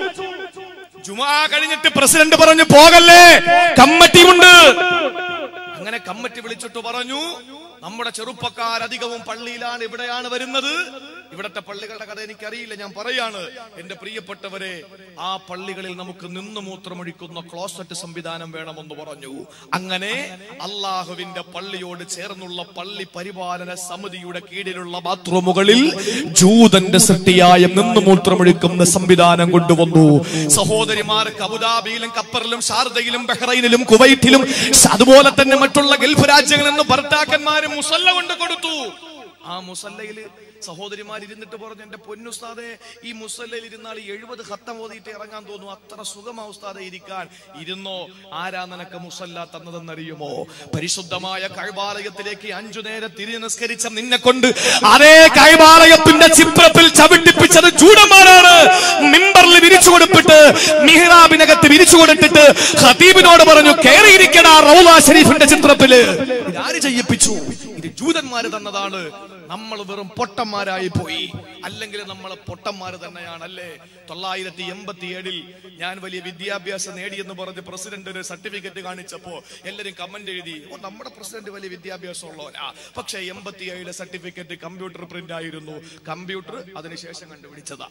ജുമാ കഴിഞ്ഞിട്ട് പ്രസിഡന്റ് പറഞ്ഞു പോകല്ലേ കമ്മറ്റിയുണ്ട് അങ്ങനെ കമ്മറ്റി വിളിച്ചിട്ട് പറഞ്ഞു നമ്മുടെ ചെറുപ്പക്കാരധികവും പള്ളിയിലാണ് ഇവിടെയാണ് വരുന്നത് ഇവിടത്തെ പള്ളികളുടെ കഥ എനിക്കറിയില്ല ഞാൻ പറയാണ് എന്റെ പ്രിയപ്പെട്ടവരെ ആ പള്ളികളിൽ നമുക്ക് നിന്ന് മൂത്രമൊഴിക്കുന്ന ക്ലോസറ്റ് സംവിധാനം വേണമെന്ന് പറഞ്ഞു അങ്ങനെ അള്ളാഹുവിന്റെ പള്ളിയോട് ചേർന്നുള്ള പള്ളി പരിപാലന സമിതിയുടെ കീഴിലുള്ള ബാത്റൂമുകളിൽ ജൂതന്റെ സൃഷ്ടിയായ നിന്ന് മൂത്രമൊഴിക്കുന്ന സംവിധാനം കൊണ്ടുവന്നു സഹോദരിമാർക്ക് അബുദാബിയിലും ഖത്തറിലും ഷാർദയിലും ബഹ്റൈനിലും കുവൈറ്റിലും അതുപോലെ തന്നെ മറ്റുള്ള ഗൾഫ് രാജ്യങ്ങളിൽ നിന്ന് ഭർത്താക്കന്മാരും മുസല്ല കൊണ്ട് കൊടുത്തു ആ മുസല്ലയില് സഹോദരിമാർ ഇരുന്നിട്ട് പറഞ്ഞു എന്റെ പൊന്നുസ്താദെ ഈ മുസല്ലയിൽ ഇരുന്നാൽ എഴുപത് ഹത്തം ഓതിയിട്ട് ഇറങ്ങാൻ തോന്നും അത്ര സുഖമാ ഉസ്താദെ ഇരിക്കാൻ ഇരുന്നോ ആരാ നിനക്ക് മുസല്ല തന്നതെന്നറിയുമോ പരിശുദ്ധമായ കൈബാലയത്തിലേക്ക് അഞ്ചു നേരം തിരിഞ്ഞു നിസ്കരിച്ച നിന്നെ കൊണ്ട് അതേ കൈബാലയത്തിന്റെ ചിത്രത്തിൽ ചവിട്ടിപ്പിച്ചത് ചൂടന്മാരാണ് മിമ്പറിൽ വിരിച്ചു കൊടുത്തിട്ട് മിഹ്റാബിനകത്ത് വിരിച്ചു കൊടുത്തിട്ട് ഖതീബിനോട് പറഞ്ഞു കയറിയിരിക്കടാ റൗല ഷരീഫിന്റെ ചിത്രത്തില് ഇതാര് ചെയ്യിപ്പിച്ചു ഇത് ജൂതന്മാര് തന്നതാണ് നമ്മൾ വെറും പൊട്ടന്മാരായി പോയി അല്ലെങ്കിൽ നമ്മൾ പൊട്ടന്മാര് തന്നെയാണ് അല്ലേ തൊള്ളായിരത്തി എൺപത്തി ഏഴിൽ ഞാൻ വലിയ വിദ്യാഭ്യാസം നേടിയെന്ന് പറഞ്ഞ് പ്രസിഡന്റ് ഒരു സർട്ടിഫിക്കറ്റ് കാണിച്ചപ്പോ എല്ലാരും കമന്റ് എഴുതി ഓ നമ്മുടെ പ്രസിഡന്റ് വലിയ വിദ്യാഭ്യാസം ഉള്ളവരാ പക്ഷെ എൺപത്തി ഏഴിലെ സർട്ടിഫിക്കറ്റ് കമ്പ്യൂട്ടർ പ്രിന്റ് ആയിരുന്നു കമ്പ്യൂട്ടർ അതിനുശേഷം കണ്ടുപിടിച്ചതാ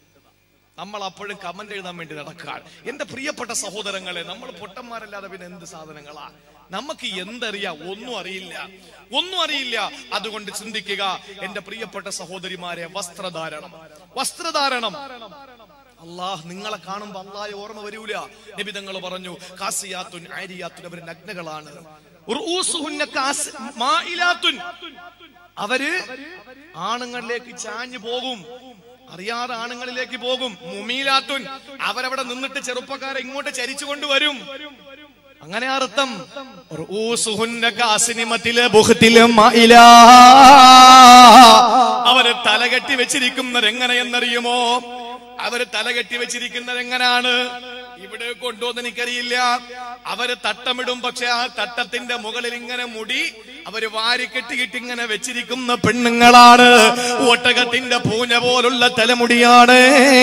നമ്മൾ അപ്പോഴും കമന്റ് എഴുതാൻ വേണ്ടി നടക്കാൻ എന്റെ പ്രിയപ്പെട്ട സഹോദരങ്ങളെ നമ്മൾ പൊട്ടന്മാരല്ലാതെ പിന്നെ എന്ത് സാധനങ്ങളാ നമുക്ക് എന്തറിയാം ഒന്നും അറിയില്ല ഒന്നും അറിയില്ല അതുകൊണ്ട് ചിന്തിക്കുക എന്റെ പ്രിയപ്പെട്ട സഹോദരിമാരെ വസ്ത്രധാരണം വസ്ത്രധാരണം അള്ളാഹ് നിങ്ങളെ കാണുമ്പോ അള്ളാഹെ ഓർമ്മ വരൂല നബി തങ്ങൾ പറഞ്ഞു കാസിയാത്തുൻ ആരിയാത്തുൻ അവർ നഗ്നകളാണ് ഉറൂസുഹുന്ന കാസ് മായിലാത്തുൻ. അവര് ആണുങ്ങളിലേക്ക് ചാഞ്ഞു പോകും അറിയാതെ ആണുങ്ങളിലേക്ക് പോകും മുമീലാത്തുൻ അവരവിടെ നിന്നിട്ട് ചെറുപ്പക്കാരെ ഇങ്ങോട്ട് ചരിച്ചു കൊണ്ടുവരും അങ്ങനെ അർത്ഥം റൂസുഹുന്ന കാസിനിമത്തിലെ ബുഹത്തിലെ മായിലാ. അവര് തലകെട്ടി വെച്ചിരിക്കുന്നത് എങ്ങനെയെന്നറിയുമോ അവര് തലകെട്ടി വെച്ചിരിക്കുന്നത് എങ്ങനാണ് ഇവിടെ കൊണ്ടുവന്ന് എനിക്കറിയില്ല അവര് തട്ടമിടും പക്ഷെ ആ തട്ടത്തിന്റെ മുകളിൽ ഇങ്ങനെ മുടി അവര് വാരിക്കെട്ടിയിട്ട് ഇങ്ങനെ വെച്ചിരിക്കുന്ന പെണ്ണുങ്ങളാണ് ഒട്ടകത്തിന്റെ പൂഞ്ഞ പോലുള്ള തലമുടിയാണ്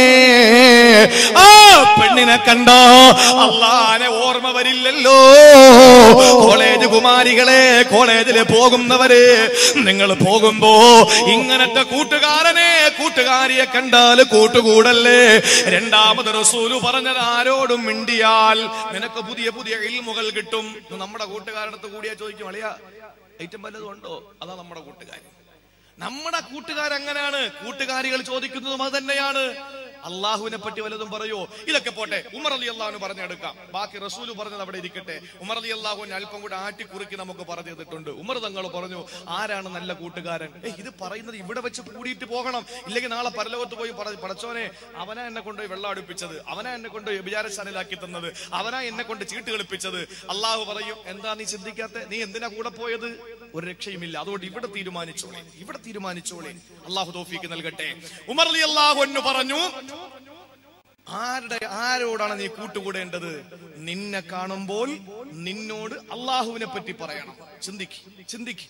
ആ പെണ്ണിനെ കണ്ടോ അള്ളാനെ ഓർമ്മ വരില്ലല്ലോ കോളേജ് കുമാരികളെ കോളേജിൽ പോകുന്നവര് നിങ്ങൾ പോകുമ്പോ ഇങ്ങനത്തെ കൂട്ടുകാരനെ കൂട്ടുകാരിയെ കണ്ടാൽ കൂട്ടുകൂടല്ലേ രണ്ടാമത് റസൂല് പറഞ്ഞത് ആരോടും മിണ്ടിയാൽ നിനക്ക് പുതിയ പുതിയ ഇൽമുകൾ കിട്ടും ഇത് നമ്മുടെ കൂട്ടുകാരടുത്ത് കൂടിയാ ചോദിക്കും അളിയ ഐറ്റം വല്ലതും ഉണ്ടോ അതാ നമ്മുടെ കൂട്ടുകാരൻ നമ്മുടെ കൂട്ടുകാരങ്ങനെയാണ് കൂട്ടുകാരികൾ ചോദിക്കുന്നതും അത് തന്നെയാണ് അള്ളാഹുവിനെ പറ്റി വല്ലതും പറയോ ഇതൊക്കെ പോട്ടെ ഉമർ അലി അള്ളാഹുന് പറഞ്ഞെടുക്കാം ബാക്കി റസൂല് പറഞ്ഞത് അവിടെ ഇരിക്കട്ടെ ഉമർ അലി അള്ളാഹുവിന് അല്പം കൂടെ ആട്ടിക്കുറുക്കി നമുക്ക് പറഞ്ഞു തന്നിട്ടുണ്ട് ഉമർ തങ്ങൾ പറഞ്ഞു ആരാണ് നല്ല കൂട്ടുകാരൻ ഏ ഇത് പറയുന്നത് ഇവിടെ വെച്ച് കൂടിയിട്ട് പോകണം ഇല്ലെങ്കിൽ നാളെ പരലോകത്ത് പോയി പറ- പടച്ചോനെ അവനാ എന്നെ കൊണ്ടുപോയി വെള്ളം അടുപ്പിച്ചത് അവനാ എന്നെ കൊണ്ട് വിചാരശാലയിലാക്കി തന്നത് അവനാ എന്നെ കൊണ്ട് ചീട്ട് കളിപ്പിച്ചത് അള്ളാഹു പറയും എന്താ നീ ചിന്തിക്കാത്ത നീ എന്തിനാ കൂടെ പോയത് ഒരു രക്ഷയുമില്ല അതുകൊണ്ട് ഇവിടെ തീരുമാനിച്ചോളെ ഇവിടെ തീരുമാനിച്ചോളെ അള്ളാഹു തോഫിക്ക് നൽകട്ടെ ഉമർ അലി അള്ളാഹു എന്ന് പറഞ്ഞു ആരുടെ ആരോടാണ് നീ കൂട്ടുകൂടേണ്ടത് നിന്നെ കാണുമ്പോൾ നിന്നോട് അള്ളാഹുവിനെ പറ്റി പറയണം ചിന്തിക്ക് ചിന്തിക്ക്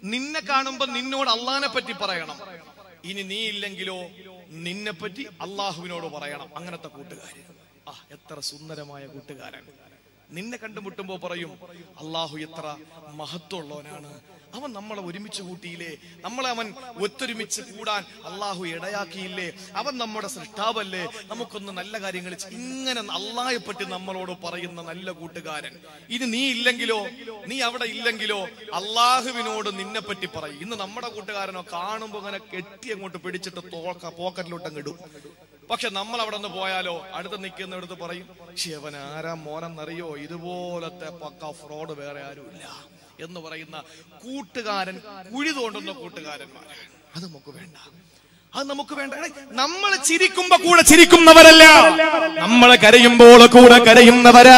നിന്നെ കാണുമ്പോ നിന്നോട് അള്ളഹാനെ പറ്റി പറയണം ഇനി നീ ഇല്ലെങ്കിലോ നിന്നെ പറ്റി അള്ളാഹുവിനോട് പറയണം അങ്ങനത്തെ കൂട്ടുകാരൻ ആ എത്ര സുന്ദരമായ കൂട്ടുകാരൻ നിന്നെ കണ്ടുമുട്ടുമ്പോ പറയും അള്ളാഹു എത്ര മഹത്വമുള്ളവനാണ് അവൻ നമ്മളെ ഒരുമിച്ച് കൂട്ടിയില്ലേ നമ്മളെ അവൻ ഒത്തൊരുമിച്ച് കൂടാൻ അള്ളാഹു ഇടയാക്കിയില്ലേ അവൻ നമ്മുടെ സൃഷ്ടാവല്ലേ നമുക്കൊന്ന് നല്ല കാര്യങ്ങൾ ചെയ്- ഇങ്ങനെ അള്ളാഹെപ്പറ്റി നമ്മളോട് പറയുന്ന നല്ല കൂട്ടുകാരൻ ഇനി നീ ഇല്ലെങ്കിലോ നീ അവിടെ ഇല്ലെങ്കിലോ അള്ളാഹുവിനോട് നിന്നെ പറ്റി പറയും ഇന്ന് നമ്മുടെ കൂട്ടുകാരനോ കാണുമ്പോ ഇങ്ങനെ കെട്ടി അങ്ങോട്ട് പിടിച്ചിട്ട് തോക്ക പോക്കറ്റിലോട്ടങ്ങ് ഇടും പക്ഷെ നമ്മൾ അവിടെ നിന്ന് പോയാലോ അടുത്ത് നിൽക്കുന്നിടത്ത് പറയും ശിവൻ ആരാ മോനെന്നറിയോ ഇതുപോലത്തെ പക്ക ഫ്രോഡ് വേറെ ആരുമില്ല എന്ന് പറയുന്ന കൂട്ടുകാരൻ കുഴി തോണ്ടുന്ന കൂട്ടുകാരന്മാരാണ് അത് നമുക്ക് വേണ്ട അത് നമുക്ക് വേണ്ട എടേ, നമ്മൾ ചിരിക്കുമ്പോ കൂടെ ചിരിക്കുന്നവരല്ല നമ്മൾ കരയുമ്പോൾ കൂടെ കരയുന്നവരാ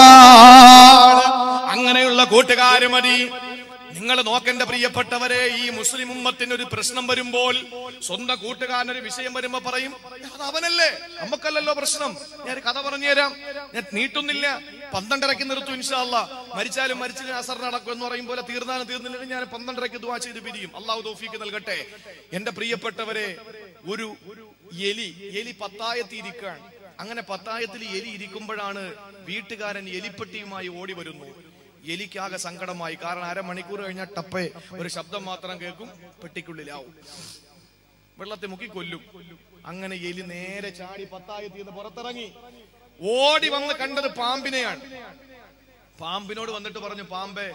അങ്ങനെയുള്ള കൂട്ടുകാര് മതി നിങ്ങൾ നോക്കേണ്ട പ്രിയപ്പെട്ടവരെ ഈ മുസ്ലിം ഉമ്മത്തിന് ഒരു പ്രശ്നം വരുമ്പോൾ സ്വന്തം കൂട്ടുകാരനൊരു വിഷയം വരുമ്പോ പറയും അത് അവനല്ലേ നമുക്കല്ലല്ലോ പ്രശ്നം ഞാൻ ഒരു കഥ പറഞ്ഞുതരാം ഞാൻ നീട്ടുന്നില്ല പന്ത്രണ്ടരയ്ക്ക് നിർത്തും ഇൻഷാല്ല മരിച്ചാലും മരിച്ചാലും അസർ നടക്കും എന്ന് പറയും പോലെ തീർന്നാലും തീർന്നില്ലെങ്കിൽ ഞാൻ പന്ത്രണ്ടരയ്ക്ക് ദുവാ ചെയ്ത് പിരിയും അള്ളാഹു തോഫീക്ക് നൽകട്ടെ എന്റെ പ്രിയപ്പെട്ടവരെ ഒരു എലി എലി പത്തായത്തിരിക്കാൻ അങ്ങനെ പത്തായത്തിൽ എലി ഇരിക്കുമ്പോഴാണ് വീട്ടുകാരൻ എലിപ്പെട്ടിയുമായി ഓടി വരുന്നു എലിക്കാകെ സങ്കടമായി കാരണം അരമണിക്കൂർ കഴിഞ്ഞാൽ ടപ്പേ ഒരു ശബ്ദം മാത്രം കേൾക്കും പെട്ടിക്കുള്ളിലാവും വെള്ളത്തിൽ മുക്കി കൊല്ലും അങ്ങനെ എലി നേരെ ചാടി പത്തായത്തിൽ നിന്ന് പുറത്തിറങ്ങി ഓടി വന്ന് കണ്ടത് പാമ്പിനെയാണ് പാമ്പിനോട് വന്നിട്ട് പറഞ്ഞു പാമ്പേ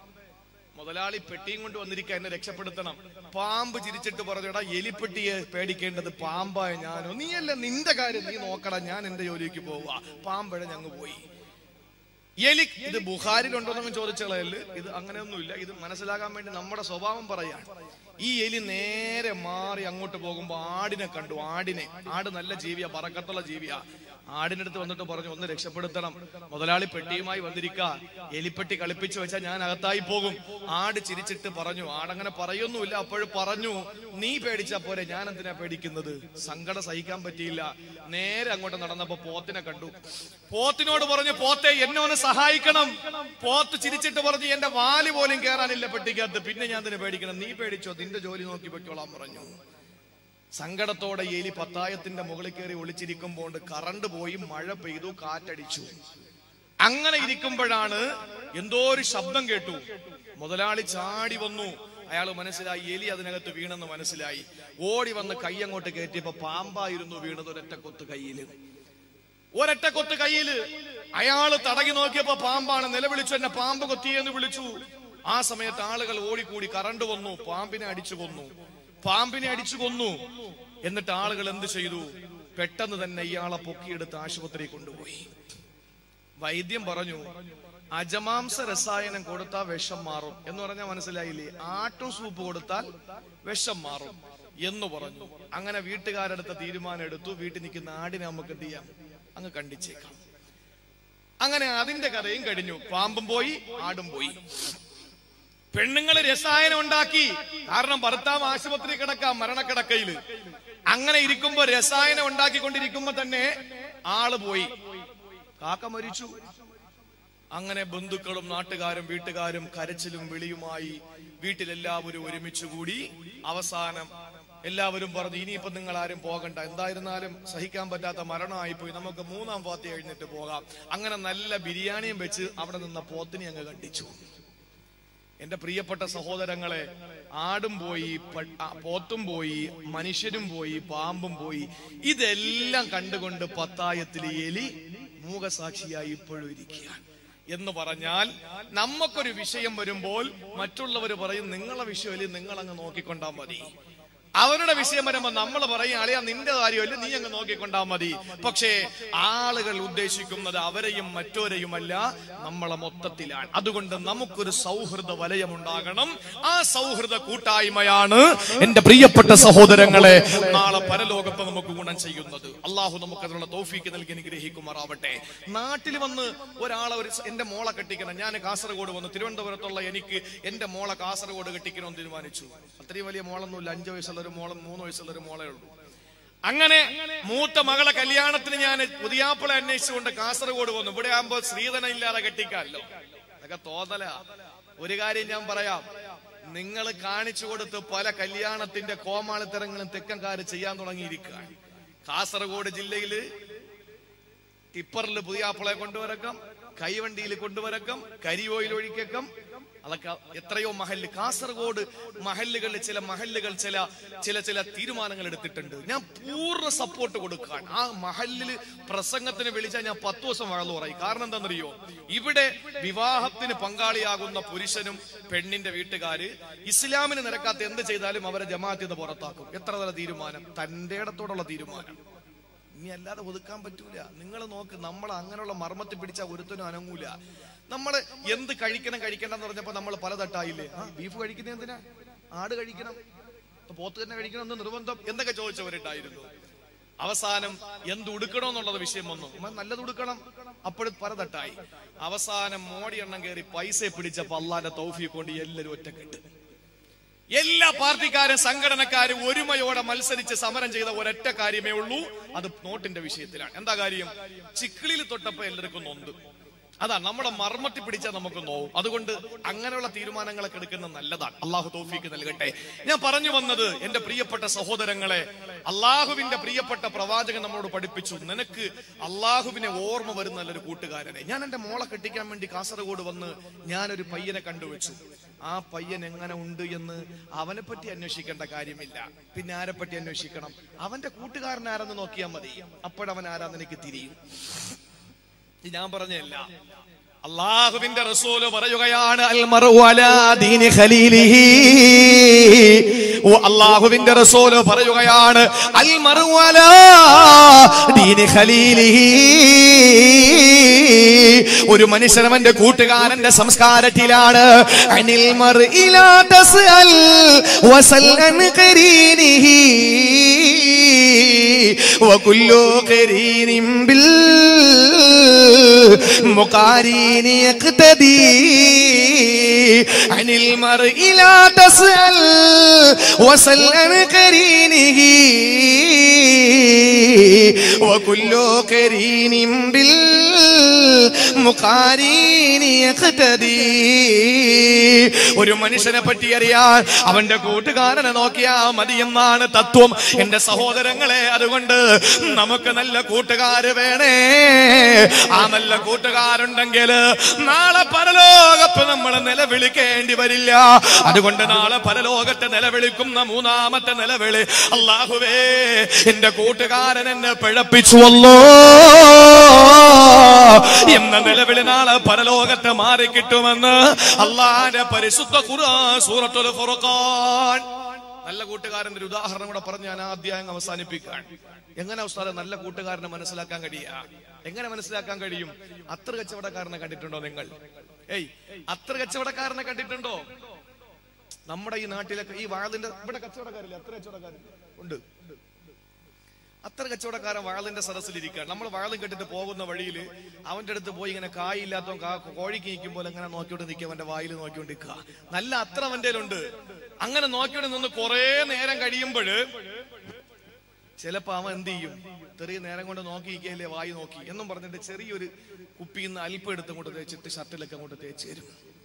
മുതലാളി പെട്ടിയും കൊണ്ട് വന്നിരിക്കുക എന്നെ രക്ഷപ്പെടുത്തണം പാമ്പ് ചിരിച്ചിട്ട് പറഞ്ഞടാ എലിപ്പെട്ടിയെ പേടിക്കേണ്ടത് പാമ്പായ ഞാനോ നീയല്ല നിന്റെ കാര്യം നീ നോക്കടാ ഞാൻ എന്റെ ജോലിക്ക് പോവാ പാമ്പഴ ഞങ്ങ് പോയി എലി ഇത് ബുഹാരിലുണ്ടോന്നൊന്നും ചോദിച്ചളയല് ഇത് അങ്ങനെയൊന്നുമില്ല ഇത് മനസ്സിലാകാൻ വേണ്ടി നമ്മുടെ സ്വഭാവം പറയാണ് ഈ എലി നേരെ മാറി അങ്ങോട്ട് പോകുമ്പോ ആടിനെ കണ്ടു ആടിനെ ആട് നല്ല ജീവിയാ പറക്കത്തുള്ള ജീവിയാ ആടിനടുത്ത് വന്നിട്ട് പറഞ്ഞു ഒന്ന് രക്ഷപ്പെടുത്തണം മുതലാളി പെട്ടിയുമായി വന്നിരിക്ക എലിപ്പെട്ടി കളിപ്പിച്ചു വെച്ചാൽ ഞാൻ അകത്തായി പോകും ആട് ചിരിച്ചിട്ട് പറഞ്ഞു ആടങ്ങനെ പറയൊന്നുമില്ല അപ്പോഴും പറഞ്ഞു നീ പേടിച്ചാ പോരെ ഞാൻ എന്തിനാ പേടിക്കുന്നത് സങ്കടം സഹിക്കാൻ പറ്റിയില്ല നേരെ അങ്ങോട്ട് നടന്നപ്പോ പോത്തിനെ കണ്ടു പോത്തിനോട് പറഞ്ഞു പോത്തെ എന്നെ ഒന്ന് സഹായിക്കണം പോത്ത് ചിരിച്ചിട്ട് പറഞ്ഞു എന്റെ വാല് പോലും കേറാനില്ല പെട്ടിക്കകത്ത് പിന്നെ ഞാൻ ഇതിനെ പേടിക്കണം നീ പേടിച്ചോ നിന്റെ ജോലി നോക്കി പൊയ്ക്കോളാൻ പറഞ്ഞു സങ്കടത്തോടെ എലി പത്തായത്തിന്റെ മുകളിൽ കയറി ഒളിച്ചിരിക്കുമ്പോൾ കറണ്ട് പോയി മഴ പെയ്തു കാറ്റടിച്ചു അങ്ങനെ ഇരിക്കുമ്പോഴാണ് എന്തോ ഒരു ശബ്ദം കേട്ടു മുതലാളി ചാടി വന്നു അയാൾ മനസ്സിലായി എലി അതിനകത്ത് വീണെന്ന് മനസ്സിലായി ഓടി വന്ന് കൈ അങ്ങോട്ട് കയറ്റിയപ്പോ പാമ്പായിരുന്നു വീണത് ഒരൊറ്റ കൊത്ത് കയ്യില് ഒരൊറ്റ കൊത്ത് കയ്യില് അയാള് തടകി നോക്കിയപ്പോ പാമ്പാണ് നിലവിളിച്ചു എന്നെ പാമ്പ് കൊത്തിയെന്ന് വിളിച്ചു ആ സമയത്ത് ആളുകൾ ഓടിക്കൂടി കറണ്ട് വന്നു പാമ്പിനെ അടിച്ചു കൊന്നു പാമ്പിനെ അടിച്ചു കൊന്നു എന്നിട്ട് ആളുകൾ എന്ത് ചെയ്തു പെട്ടെന്ന് തന്നെ ഇയാളെ പൊക്കിയെടുത്ത് ആശുപത്രി കൊണ്ടുപോയി വൈദ്യം പറഞ്ഞു അജമാംസ രസായനം കൊടുത്താൽ വിഷം മാറും എന്ന് പറഞ്ഞാൽ മനസ്സിലായില്ലേ ആട്ടും സൂപ്പ് കൊടുത്താൽ വിഷം മാറും എന്ന് പറഞ്ഞു അങ്ങനെ വീട്ടുകാരെടുത്ത തീരുമാനം എടുത്തു വീട്ടിൽ നിൽക്കുന്ന ആടിനെ നമുക്ക് എന്ത് ചെയ്യാം അങ്ങ് കണ്ടിച്ചേക്കാം അങ്ങനെ അതിന്റെ കഥയും കഴിഞ്ഞു പാമ്പും പോയി ആടും പോയി പെണ്ണുങ്ങള് രസായനം ഉണ്ടാക്കി കാരണം ഭർത്താവ് ആശുപത്രി കിടക്കാം മരണക്കിടക്കയില് അങ്ങനെ ഇരിക്കുമ്പോ രസായനം ഉണ്ടാക്കിക്കൊണ്ടിരിക്കുമ്പോ തന്നെ ആള് പോയി കാക്ക മരിച്ചു അങ്ങനെ ബന്ധുക്കളും നാട്ടുകാരും വീട്ടുകാരും കരച്ചിലും വിളിയുമായി വീട്ടിലെല്ലാവരും ഒരുമിച്ച് കൂടി അവസാനം എല്ലാവരും പറഞ്ഞു ഇനിയിപ്പോ നിങ്ങൾ ആരും പോകണ്ട എന്തായിരുന്നാലും സഹിക്കാൻ പറ്റാത്ത മരണമായി പോയി നമുക്ക് മൂന്നാം പാത്തി എഴുന്നേറ്റ് പോകാം അങ്ങനെ നല്ല ബിരിയാണിയും വെച്ച് അവിടെ നിന്ന പോത്തിനെ അങ്ങ് കണ്ടിച്ചു എന്റെ പ്രിയപ്പെട്ട സഹോദരങ്ങളെ ആടും പോയി പ- ആ, പോത്തും പോയി മനുഷ്യരും പോയി പാമ്പും പോയി ഇതെല്ലാം കണ്ടുകൊണ്ട് പത്തായത്തിൽ എലി മൂകസാക്ഷിയായി ഇപ്പോഴും ഇരിക്കുകയാണ് എന്ന് പറഞ്ഞാൽ നമുക്കൊരു വിഷയം വരുമ്പോൾ മറ്റുള്ളവർ പറയും നിങ്ങളെ വിഷയമല്ലേ നിങ്ങൾ അങ്ങ് നോക്കിക്കൊണ്ടാ മതി അവരുടെ വിഷയം വരുമ്പോ നമ്മൾ പറയും അളിയാ നിന്റെ കാര്യമല്ല നീ അങ്ങ് നോക്കിക്കൊണ്ടാ മതി പക്ഷേ ആളുകൾ ഉദ്ദേശിക്കുന്നത് അവരെയും മറ്റോരെയുമല്ല നമ്മളെ മൊത്തത്തിലാണ് അതുകൊണ്ട് നമുക്കൊരു സൗഹൃദ വലയമുണ്ടാകണം ആ സൗഹൃദ കൂട്ടായ്മയാണ് എന്റെ പ്രിയപ്പെട്ട സഹോദരങ്ങളെ നാളെ പരലോകത്ത് നമുക്ക് ഗുണം ചെയ്യുന്നത് അള്ളാഹു നമുക്ക് അതിനുള്ള തോഫീക്ക് നൽകി അനുഗ്രഹിക്കുമാറാവട്ടെ നാട്ടിൽ വന്ന് ഒരാളെ ഒരു സ- എന്റെ മോളെ കെട്ടിക്കണം ഞാൻ കാസർഗോഡ് വന്നു തിരുവനന്തപുരത്തുള്ള എനിക്ക് എന്റെ മോളെ കാസർഗോഡ് കെട്ടിക്കണമെന്ന് തീരുമാനിച്ചു അത്രയും വലിയ മോളൊന്നുമില്ല അഞ്ചു വയസ്സുള്ള ഒരു മോളും മൂന്ന് വയസ്സുള്ള ഒരു മോളേ ഉള്ളൂ അങ്ങനെ മൂത്ത മകളെ കല്യാണത്തിന് ഞാൻ പുതിയാപ്പിളെ അന്വേഷിച്ചുകൊണ്ട് കാസർഗോഡ് വന്നു ഇവിടെ ആകുമ്പോ ശ്രീധന ഇല്ലാതെ കെട്ടിക്കാമല്ലോ അതൊക്കെ തോന്നല ഒരു കാര്യം ഞാൻ പറയാം നിങ്ങൾ കാണിച്ചു കൊടുത്ത് പല കല്യാണത്തിന്റെ കോമാളിത്തരങ്ങളും തെക്കൻകാര് ചെയ്യാൻ തുടങ്ങിയിരിക്കുകയാണ് കാസർഗോഡ് ജില്ലയില് ടിപ്പറിൽ പുതിയാപ്പിളെ കൊണ്ടുവരക്കം കൈവണ്ടിയിൽ കൊണ്ടുവരക്കം കരിയോയിൽ ഒഴിക്കക്കം അതൊക്കെ എത്രയോ മഹല്ല് കാസർഗോഡ് മഹല്ലുകളിൽ ചില മഹല്ലുകൾ ചില ചില ചില തീരുമാനങ്ങൾ എടുത്തിട്ടുണ്ട് ഞാൻ പൂർണ്ണ സപ്പോർട്ട് കൊടുക്കാൻ ആ മഹല്ലിൽ പ്രസംഗത്തിന് വിളിച്ചാൽ ഞാൻ പത്ത് ദിവസം വഴന്നു പറയും കാരണം എന്താണെന്നറിയോ ഇവിടെ വിവാഹത്തിന് പങ്കാളിയാകുന്ന പുരുഷനും പെണ്ണിന്റെ വീട്ടുകാര് ഇസ്ലാമിന് നിരക്കാത്ത എന്ത് ചെയ്താലും അവരെ ജമാഅത്തിന് പുറത്താക്കും എത്ര തല തീരുമാനം തന്റെ ഇടത്തോടുള്ള തീരുമാനം ഇനി അല്ലാതെ ഒതുക്കാൻ പറ്റൂല നിങ്ങൾ നോക്ക് നമ്മൾ അങ്ങനെയുള്ള മർമ്മത്തിൽ പിടിച്ച ഒരുത്തനും അനങ്ങൂല നമ്മൾ എന്ത് കഴിക്കണം കഴിക്കണം എന്ന് പറഞ്ഞപ്പോ നമ്മൾ പല തട്ടായില്ലേ ആ ബീഫ് കഴിക്കുന്നത് എന്തിനാ ആട് കഴിക്കണം ഇപ്പൊ പോത്ത് തന്നെ കഴിക്കണം എന്ന് നിർബന്ധം എന്നൊക്കെ ചോദിച്ചവരുണ്ടായിരുന്നു അവസാനം എന്ത് ഉടുക്കണോ എന്നുള്ളത് വിഷയം വന്നു ഉമ്മ നല്ലത് ഉടുക്കണം അപ്പോഴും പല തട്ടായി അവസാനം മോടി എണ്ണം കയറി പൈസ പിടിച്ചപ്പോ അള്ളാന്റെ തൗഫീ കൊണ്ട് എല്ലാവരും ഒറ്റക്കെട്ട് എല്ലാ പാർട്ടിക്കാരും സംഘടനക്കാരും ഒരുമയോടെ മത്സരിച്ച് സമരം ചെയ്ത ഒരൊറ്റ കാര്യമേ ഉള്ളൂ അത് നോട്ടിന്റെ വിഷയത്തിലാണ് എന്താ കാര്യം ചിക്കിളിൽ തൊട്ടപ്പോ എല്ലാവർക്കും നൊന്ത് അതാ നമ്മുടെ മർമ്മത്തിൽ പിടിച്ചാൽ നമുക്ക് നോവും അതുകൊണ്ട് അങ്ങനെയുള്ള തീരുമാനങ്ങളൊക്കെ എടുക്കുന്നത് നല്ലതാണ് അള്ളാഹു തോഫീക്ക് നൽകട്ടെ ഞാൻ പറഞ്ഞു വന്നത് എന്റെ പ്രിയപ്പെട്ട സഹോദരങ്ങളെ അള്ളാഹുവിന്റെ പ്രിയപ്പെട്ട പ്രവാചകൻ നമ്മളോട് പഠിപ്പിച്ചു നിനക്ക് അള്ളാഹുവിനെ ഓർമ്മ വരുന്ന നല്ലൊരു കൂട്ടുകാരനെ ഞാൻ എന്റെ മോളെ കെട്ടിക്കാൻ വേണ്ടി കാസർഗോഡ് വന്ന് ഞാനൊരു പയ്യനെ കണ്ടുവച്ചു ആ പയ്യൻ എങ്ങനെ ഉണ്ട് എന്ന് അവനെ പറ്റി അന്വേഷിക്കേണ്ട കാര്യമില്ല പിന്നെ ആരെ പറ്റി അന്വേഷിക്കണം അവന്റെ കൂട്ടുകാരൻ ആരെന്ന് നോക്കിയാൽ മതി അപ്പോഴവൻ ആരാന്ന് എനിക്ക് തിരിയും ഇത് ഞാൻ പറഞ്ഞല്ല അള്ളാഹുവിന്റെ റസൂല് പറയുകയാണ് അൽ മർഉ അലാ ദീനി ഖലീലിഹി ഓ അള്ളാഹുവിന്റെ റസൂല് പറയുകയാണ് അൽ മർഉ അലാ ദീനി ഖലീലിഹി ഒരു മനുഷ്യൻ അവന്റെ കൂട്ടുകാരന്റെ സംസ്കാരത്തിലാണ് അനിൽ മർഇ ലാ തസ്അൽ വസൽ അൻ ഖരീനിഹി وكل قرين بالمقارين يقتدي عن المرء لا تسأل وسل عن قرينه وكل قرين بالمقارين يقتدي ഒരു മനുഷ്യനെ പറ്റി അറിയാൻ അവന്റെ കൂട്ടുകാരനെ നോക്കിയാ മതി എന്നാണ് തത്വം എന്റെ സഹോദരങ്ങളെ അതുകൊണ്ട് നമുക്ക് നല്ല കൂട്ടുകാര് വേണേ ആ നല്ല കൂട്ടുകാരുണ്ടെങ്കിൽ നാളെ പരലോകത്ത് നമ്മൾ നിലവിളിക്കേണ്ടി വരില്ല അതുകൊണ്ട് നാളെ പരലോകത്തെ നിലവിളിക്കുന്ന മൂന്നാമത്തെ നിലവിളി അള്ളാഹുവേ എന്റെ കൂട്ടുകാരൻ എന്നെ പിഴപ്പിച്ചുവല്ലോ എന്ന നിലവിളി നാളെ പരലോകത്തെ മാറി കിട്ടുമെന്ന് അള്ളാന്റെ പരിശുദ്ധ ഖുർആൻ സൂറത്തുൽ ഫുർഖാൻ നല്ല കൂട്ടുകാരന്റെ ഒരു ഉദാഹരണം കൂടെ പറഞ്ഞ് ഞാൻ ആ അധ്യായം അവസാനിപ്പിക്കാൻ എങ്ങനെ ഉസ്താദെ നല്ല കൂട്ടുകാരനെ മനസ്സിലാക്കാൻ കഴിയാ എങ്ങനെ മനസ്സിലാക്കാൻ കഴിയും അത്ര കച്ചവടക്കാരനെ കണ്ടിട്ടുണ്ടോ നിങ്ങൾ ഏയ് അത്ര കച്ചവടക്കാരനെ കണ്ടിട്ടുണ്ടോ നമ്മുടെ ഈ നാട്ടിലൊക്കെ ഈ വാഴതിന്റെ ഇവിടെ കച്ചവടക്കാരില്ല അത്ര കച്ചവടക്കാരില്ല ഉണ്ട് അത്ര കച്ചവടക്കാരൻ വാഴലിന്റെ സദസ്സിലിരിക്കുക നമ്മൾ വാഴലും കെട്ടിട്ട് പോകുന്ന വഴിയിൽ അവന്റെ അടുത്ത് പോയി ഇങ്ങനെ കായില്ലാത്തവൻ കാ കോഴിക്ക് നിൽക്കുമ്പോൾ അങ്ങനെ നോക്കിയോണ്ട് നിൽക്കുക അവന്റെ വായിൽ നോക്കിയോണ്ട് നിൽക്കുക നല്ല അത്ര അവന്റെ ഉണ്ട് അങ്ങനെ നോക്കിയോണ്ട് നിന്ന് കുറെ നേരം കഴിയുമ്പോൾ ചിലപ്പോ അവൻ എന്ത് ചെയ്യും ചെറിയ നേരം കൊണ്ട് നോക്കിയിരിക്കല്ലേ വായി നോക്കി എന്നും പറഞ്ഞിട്ട് ചെറിയൊരു കുപ്പിയിൽ നിന്ന് അല്പം എടുത്ത് കൊണ്ട് തേച്ചിട്ട് ഷർട്ടിലൊക്കെ അങ്ങോട്ട് തേച്ച് തരും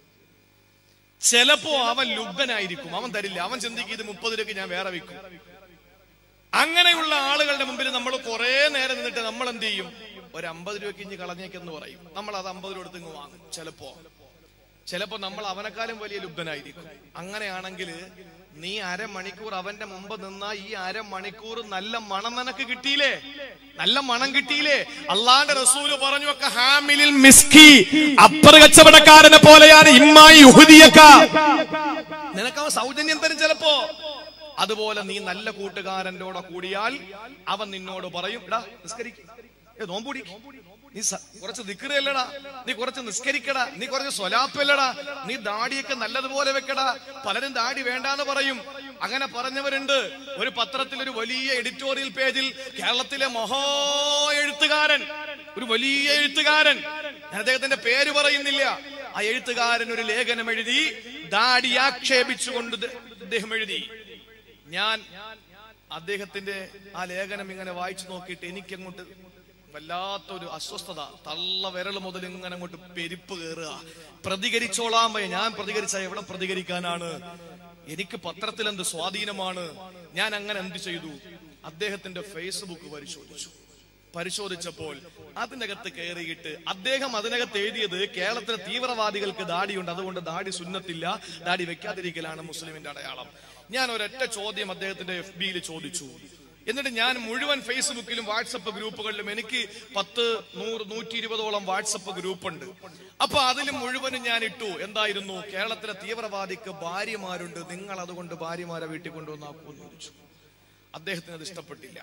ചിലപ്പോ അവൻ ലുബ്ധനായിരിക്കും അവൻ തരില്ല അവൻ ചിന്തിക്കും ഇത് മുപ്പത് രൂപയ്ക്ക് ഞാൻ വേറെ വിൽക്കും അങ്ങനെയുള്ള ആളുകളുടെ മുമ്പിൽ നമ്മൾ കുറെ നേരം നിന്നിട്ട് നമ്മൾ എന്ത് ചെയ്യും ഒരു അമ്പത് രൂപയ്ക്ക് ഇഞ്ഞ് കളഞ്ഞേക്കെന്ന് പറയും നമ്മൾ അത് അമ്പത് രൂപ എടുത്ത് ഇങ്ങ് വാങ്ങും ചിലപ്പോ ചിലപ്പോ നമ്മൾ അവനെക്കാളും വലിയ ലുബ്ധനായിരിക്കും അങ്ങനെയാണെങ്കിൽ നീ അരമണിക്കൂർ അവന്റെ മുമ്പ് നിന്നാ ഈ അരമണിക്കൂർ നല്ല മണം നിനക്ക് കിട്ടിയില്ലേ നല്ല മണം കിട്ടിയില്ലേ അള്ളാന്റെ റസൂല് പറഞ്ഞു ഒക്കെ ഹാമിലിൽ മിസ്കി അപ്പർ കച്ചവടക്കാരനെ പോലെയാണ് ഇമ്മായി യുഹുദിയക്ക നിനക്ക് അവൻ സൗജന്യം തരും ചിലപ്പോ അതുപോലെ നീ നല്ല കൂട്ടുകാരന്റെ കൂടെ കൂടിയാൽ അവൻ നിന്നോട് പറയും എടാ നിസ്കരിക്ക ഏ നോമ്പൂടി നീ സ- കുറച്ച് നിക്കറല്ലടാ നീ കുറച്ച് നിസ്കരിക്കടാ നീ കുറച്ച് സ്വലാപ്പല്ലടാ നീ ദാടിയൊക്കെ നല്ലതുപോലെ വെക്കടാ പലരും ദാടി വേണ്ടാന്ന് പറയും അങ്ങനെ പറഞ്ഞവരുണ്ട് ഒരു പത്രത്തിൽ ഒരു വലിയ എഡിറ്റോറിയൽ പേജിൽ കേരളത്തിലെ മഹാ എഴുത്തുകാരൻ ഒരു വലിയ എഴുത്തുകാരൻ ഞാൻ അദ്ദേഹത്തിന്റെ പേര് പറയുന്നില്ല ആ എഴുത്തുകാരൻ ഒരു ലേഖനം എഴുതി ദാടി ആക്ഷേപിച്ചുകൊണ്ട് ഇത് അദ്ദേഹം എഴുതി ഞാൻ അദ്ദേഹത്തിന്റെ ആ ലേഖനം ഇങ്ങനെ വായിച്ചു നോക്കിയിട്ട് എനിക്കങ്ങോട്ട് വല്ലാത്തൊരു അസ്വസ്ഥത തള്ള വിരൽ മുതൽ ഇങ്ങനെ അങ്ങോട്ട് പെരുപ്പ് കയറുക പ്രതികരിച്ചോളാൻ വയ്യ ഞാൻ പ്രതികരിച്ച എവിടെ പ്രതികരിക്കാനാണ് എനിക്ക് പത്രത്തിൽ എന്ത് സ്വാധീനമാണ് ഞാൻ അങ്ങനെ എന്ത് ചെയ്തു അദ്ദേഹത്തിന്റെ ഫേസ്ബുക്ക് പരിശോധിച്ചു പരിശോധിച്ചപ്പോൾ അതിനകത്ത് കയറിയിട്ട് അദ്ദേഹം അതിനകത്ത് എഴുതിയത് കേരളത്തിലെ തീവ്രവാദികൾക്ക് ദാടിയുണ്ട് അതുകൊണ്ട് ദാടി സുന്നത്തില്ല ദാടി വെക്കാതിരിക്കലാണ് മുസ്ലിമിന്റെ അടയാളം ഞാൻ ഒരൊറ്റ ചോദ്യം അദ്ദേഹത്തിന്റെ എഫ് ബിയിൽ ചോദിച്ചു എന്നിട്ട് ഞാൻ മുഴുവൻ ഫേസ്ബുക്കിലും വാട്സപ്പ് ഗ്രൂപ്പുകളിലും എനിക്ക് പത്ത് നൂറ് നൂറ്റി ഇരുപതോളം വാട്സപ്പ് ഗ്രൂപ്പുണ്ട് അപ്പൊ അതിലും മുഴുവനും ഞാൻ ഇട്ടു എന്തായിരുന്നു കേരളത്തിലെ തീവ്രവാദിക്ക് ഭാര്യമാരുണ്ട് നിങ്ങൾ അതുകൊണ്ട് ഭാര്യമാരെ വീട്ടിൽ കൊണ്ടുവന്നാക്കുമെന്ന് ചോദിച്ചു അദ്ദേഹത്തിന് അത് ഇഷ്ടപ്പെട്ടില്ല